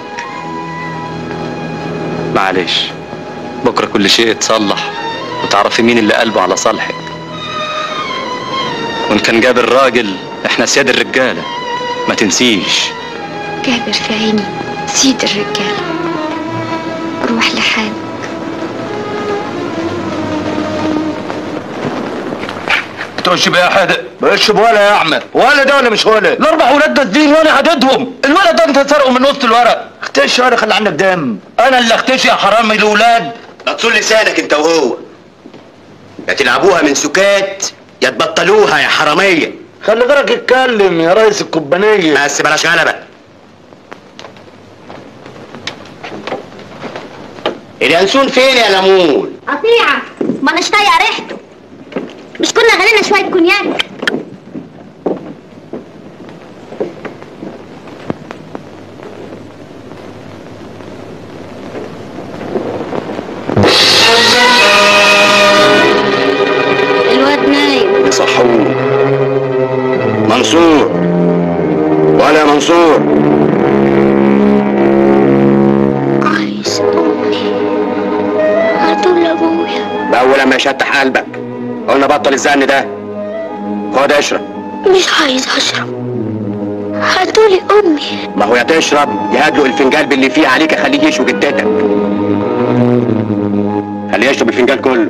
معلش بكره كل شيء يتصلح وتعرفي مين اللي قلبه على صالحك وان كان جابر راجل احنا سياد الرجاله ما تنسيش جابر في عيني سيد الرجاله روح لحالك تقولش بقى يا حادق بقش ولا يا اعمى ولا ده ولا مش ولا الاربع ولاد نازلين وانا عددهم الولد ده انت سرقه من وسط الورق اختش يا خلي عندك دم انا اللي اختش يا حرامي الولاد ما تصل لسانك انت وهو يا تلعبوها من سكات يا تبطلوها يا حراميه خلي غيرك يتكلم يا ريس الكوبانيه بس بلاش غلبه اليانسون فين يا ليمون قطيعة ما اناش طايقة ريحته مش كنا غلينا شوية كونياك الواد نايم صحوه منصور ولا منصور عايز امي هتقول لابويا بأول لما يشتح قلبك قلنا بطل الزن ده خد اشرب مش عايز اشرب هاتولي امي ما هو يا تشرب يا هدلق الفنجان باللي فيه عليك خليه يشوي جدتك خليه يشرب الفنجان كله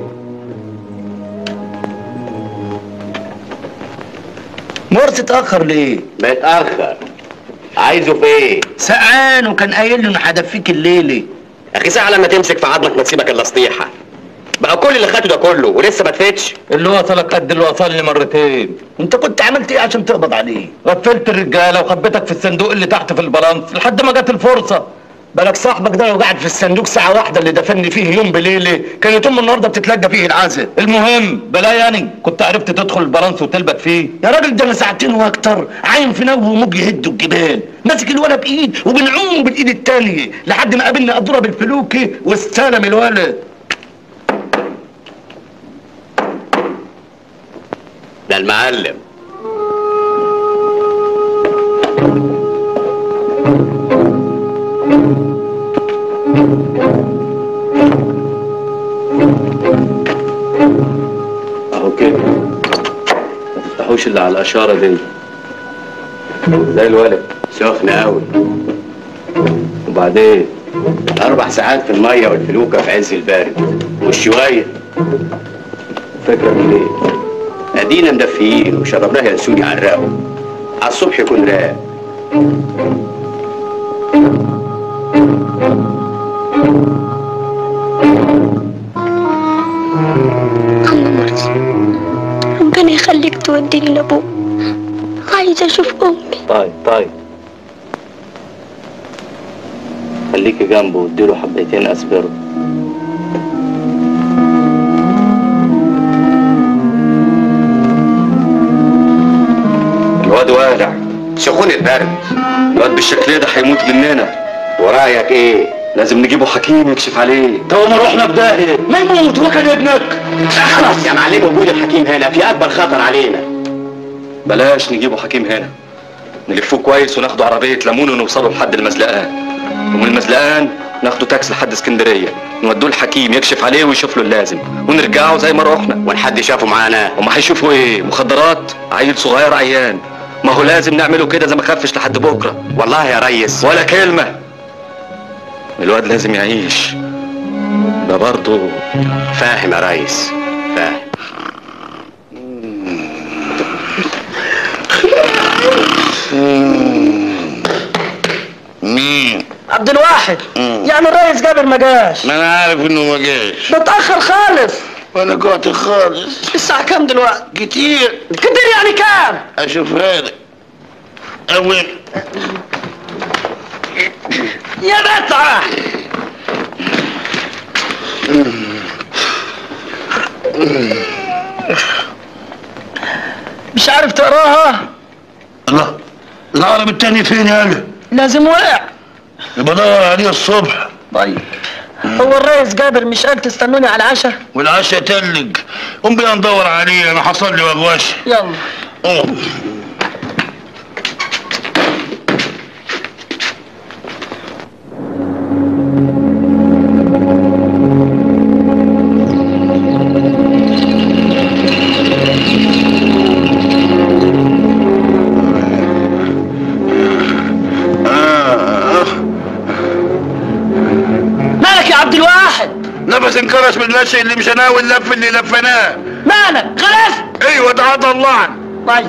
مرسي اتاخر ليه متأخر عايزه في ايه؟ سقعان وكان قايل لي انه هدفيك الليله يا اخي ساعة لما تمسك في عظمك ما تسيبك الا سطيحة بقى كل اللي خدته ده كله ولسه ما تفتش اللي وصلك قد اللي وصلني مرتين انت كنت عملت ايه عشان تقبض عليه غفلت الرجاله وخبيتك في الصندوق اللي تحت في البلانس لحد ما جت الفرصه بالك صاحبك ده لو قاعد في الصندوق ساعة واحدة اللي دفني فيه يوم بليلة كانت أم النهاردة بتتلقى فيه العزة المهم بلا يعني كنت عرفت تدخل البلانس وتلبك فيه يا راجل ده أنا ساعتين وأكتر عايم في نوه وموج يهدوا الجبال ماسك الولد بإيد وبنعوم بالإيد التانية لحد ما قابلني أضرب بالفلوكة واستلم الولد ده المعلم تقولش اللي على الاشاره دي زي الولد سخن قوي وبعدين اربع ساعات في الميه والفلوكه في عز البارد والشويه فكره من ايه ادينا مدفيين وشربناها ينسون يعرقوا على الصبح يكون راق عم مرسي ربنا يخليك توديني لابوك عايزة اشوف امي طيب طيب خليكي جنبه واديله حبيتين اسبرو الواد والع سخونة برد الواد بالشكل ده هيموت مننا ورايك ايه؟ لازم نجيبه حكيم يكشف عليه تو ما رحنا في داهية ما يموت وكان ابنك اخلص يا معلم وجود الحكيم هنا في اكبر خطر علينا بلاش نجيبه حكيم هنا نلفوه كويس وناخده عربية ليمون ونوصله لحد المزلقان ومن المزلقان ناخده تاكس لحد اسكندرية نودوه الحكيم يكشف عليه ويشوف له اللازم ونرجعه زي ما رحنا ونحد شافه معانا وما هيشوفوا ايه مخدرات عيل صغير عيان ما هو لازم نعمله كده زي ما خفش لحد بكرة والله يا ريس ولا كلمة الواد لازم يعيش ده برضه فاهم يا ريس فاهم مين؟ عبد الواحد يعني الريس جابر ما جاش ما انا عارف انه ما جاش ده اتأخر خالص وانا جوعت خالص الساعة كام دلوقتي؟ كتير كتير يعني كام؟ اشوفها لك اول يا بتعة مش عارف تقراها؟ الله العرب التاني فين يا قلب؟ لازم وقع يبقى دور عليه الصبح طيب هو الريس جابر مش قال تستنوني على العشاء؟ والعشاء تلج قوم بينا ندور عليه انا حصل لي وغواش يلا قوم مالك يا عبد الواحد؟ نفس انكرش من المشي اللي مش انا واللف اللي لفناه مالك؟ خلف؟ ايوه تعالى الله طيب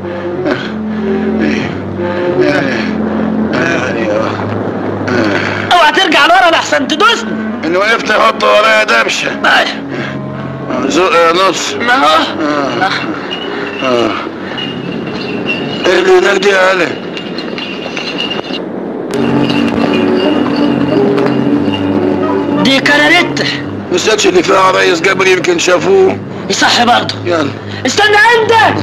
اوعى ترجع لورا لحسن تدوسني ان وقفت احط ورايا دبشه زق يا نص لا آه. ايه اللي هناك دي يا علي دي كناريت مستكش اللي فيها ريس جابر يمكن شافوه يصح برضه يلا استنى عندك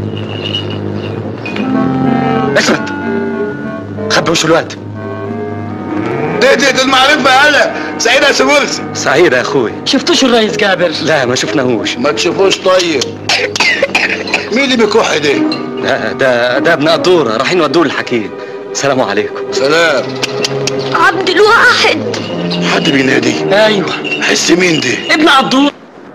اسود خبي وش الواد دي دي دي المعرفة يا هلا سعيدة سمرسي سعيد يا اخوي شفتوش الريس جابر لا ما شفناهوش ما تشوفوش طيب مين اللي بيكح ده؟ ده ده ده ابن قدوره رايحين يودوه للحكيم السلام عليكم سلام عبد الواحد حد بينادي ايوه حس مين دي؟ ابن عبدور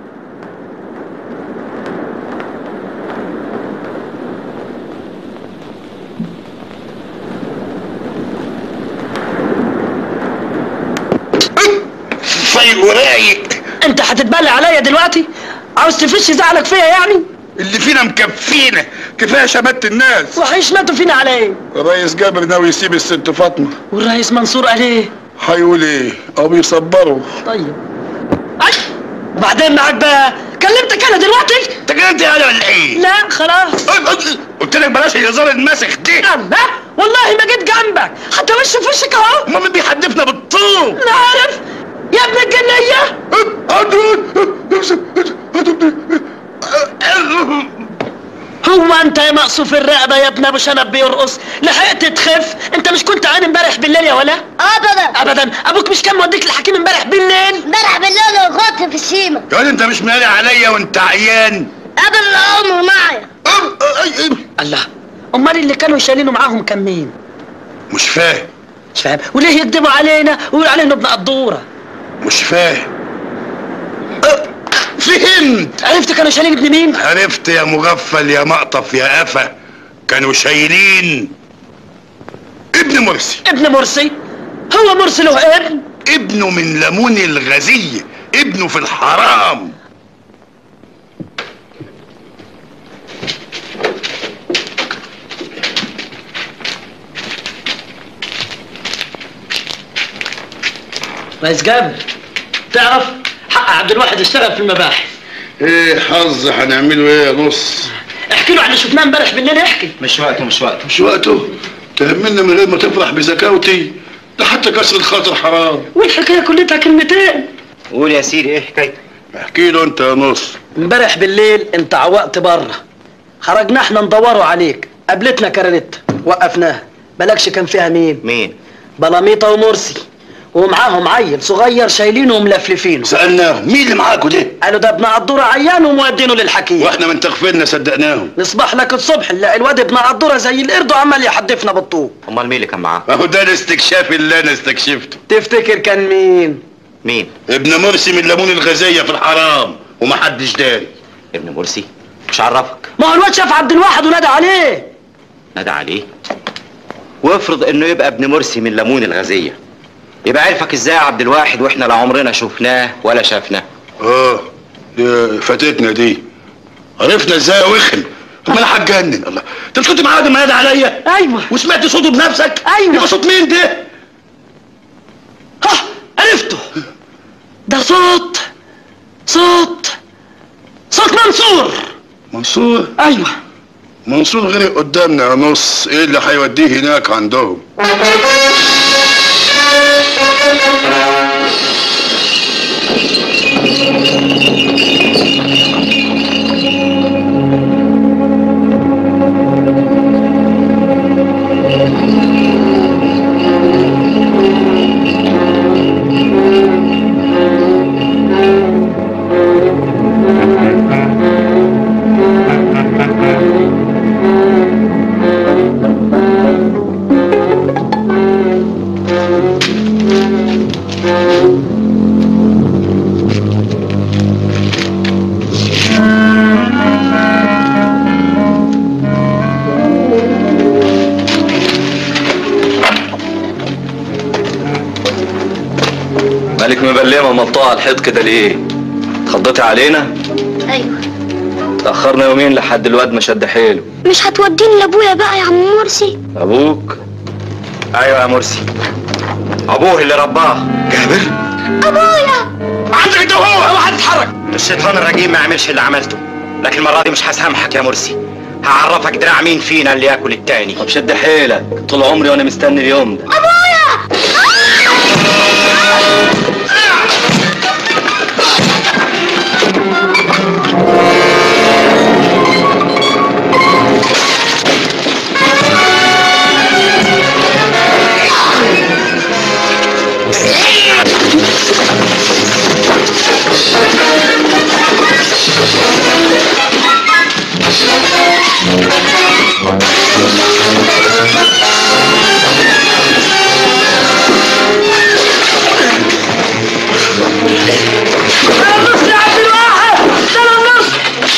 فايق ورايق انت هتتبلى عليا دلوقتي عاوز تفش زعلك فيا يعني اللي فينا مكفينا كفايه شمت الناس وهيشمتوا فينا على ايه الريس جابر ناوي يسيب الست فاطمه والرئيس منصور قال ايه هيقول ايه؟ او بيصبروا طيب اي وبعدين معاك بقى كلمتك انا دلوقتي انت كلمت انا ولا ايه؟ لا خلاص قلت لك بلاش الهزار المسخ دي لا والله ما جيت جنبك حتى وش في وشك اهو امال مين بيحدفنا بالطوب؟ لا عارف يا ابن الجنيه هو انت يا مقصوف الرقبه يا ابن ابو شنب بيرقص لحقت تخف انت مش كنت عين امبارح بالليل يا ولا ابدا ابدا ابوك مش كان موديك للحكيم امبارح بالليل امبارح بالليل وغطت في الشيمة يا انت مش مالي عليا وانت عيان قبل العمر معايا الله امال اللي كانوا شايلينه معاهم كان مين مش فاهم مش فاهم وليه يكذبوا علينا ويقولوا علينا ابن قدوره مش فاهم في فهمت عرفت كانوا شايلين ابن مين عرفت يا مغفل يا مقطف يا قفا كانوا شايلين ابن مرسي ابن مرسي هو مرسي له ابن ابنه من ليمون الغزية ابنه في الحرام رئيس جابر تعرف حق عبد الواحد اشتغل في المباحث ايه حظ هنعمله ايه يا نص احكي له عن اللي شفناه امبارح بالليل احكي مش وقته مش وقته مش وقته تهملنا من غير ما تفرح بزكاوتي ده حتى كسر الخاطر حرام والحكايه كلها كلمتين قول يا سيدي ايه حكايتك احكي له انت يا نص امبارح بالليل انت عوقت بره خرجنا احنا ندوروا عليك قابلتنا كارليتا وقفناها بلاكش كان فيها مين مين بلاميطه ومرسي ومعاهم عيل صغير شايلينه وملفلفينه سالناهم مين اللي معاكوا ده قالوا ده ابن قدوره عيان ومودينه للحكيم واحنا من تغفلنا صدقناهم نصبح لك الصبح نلاقي الواد ابن قدوره زي القرد وعمال يحدفنا بالطوب امال مين اللي كان معاه اهو ده الاستكشاف اللي انا استكشفته تفتكر كان مين مين ابن مرسي من ليمون الغزية في الحرام ومحدش داري ابن مرسي مش عرفك ما هو الواد شاف عبد الواحد ونادى عليه نادى عليه وافرض انه يبقى ابن مرسي من ليمون الغزية يبقى عرفك ازاي يا عبد الواحد واحنا لا عمرنا شفناه ولا شافناه اه دي فاتتنا دي عرفنا ازاي وخن طب ما انا هتجنن الله انت مش كنت معاه قبل ما نادى عليا ايوه وسمعت صوته بنفسك ايوه يبقى صوت مين ده ها عرفته ده صوت صوت صوت منصور منصور ايوه منصور غرق قدامنا يا نص ايه اللي هيوديه هناك عندهم مالك مبلمه ملطوعه على الحيط كده ليه؟ اتخضيتي علينا؟ ايوه تأخرنا يومين لحد الواد ما شد حيله مش هتوديني لابويا بقى يا عم مرسي ابوك ايوه يا مرسي ابوه اللي رباه جابر ابويا عندك انت وهو اوعى تتحرك الشيطان الرجيم ما يعملش اللي عملته لكن المرة دي مش هسامحك يا مرسي هعرفك دراع مين فينا اللي ياكل التاني طب شد حيلك طول عمري وانا مستني اليوم ده ابويا نص يا عبد الواحد ده انا النص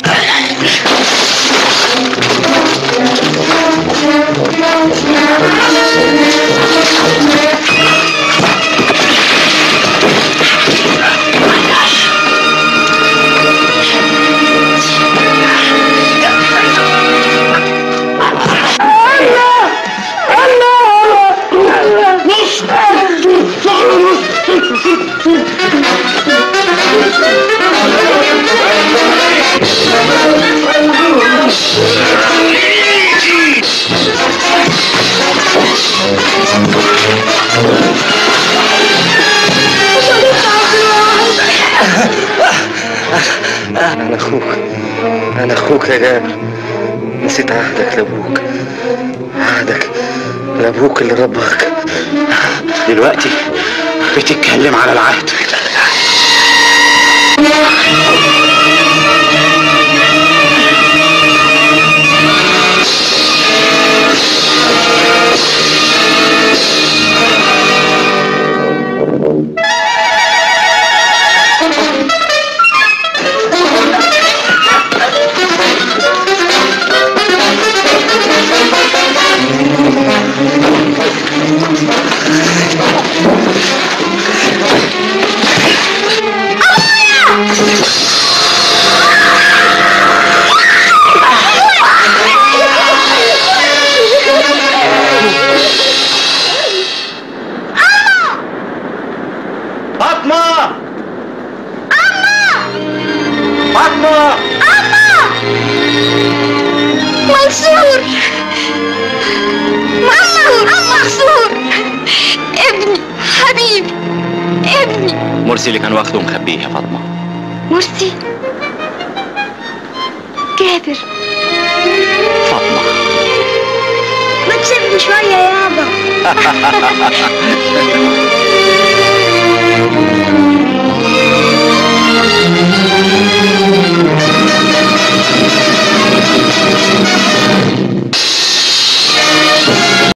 انا اخوك انا اخوك يا جابر نسيت عهدك لابوك عهدك لابوك اللي رباك دلوقتي بتتكلم على العهد فاطمة فاطمة منصور منصور منصور ابني حبيبي ابني مرسي اللي كان واخده ومخبيه يا فاطمه مرسي جابر ما تسيبني شوية يابا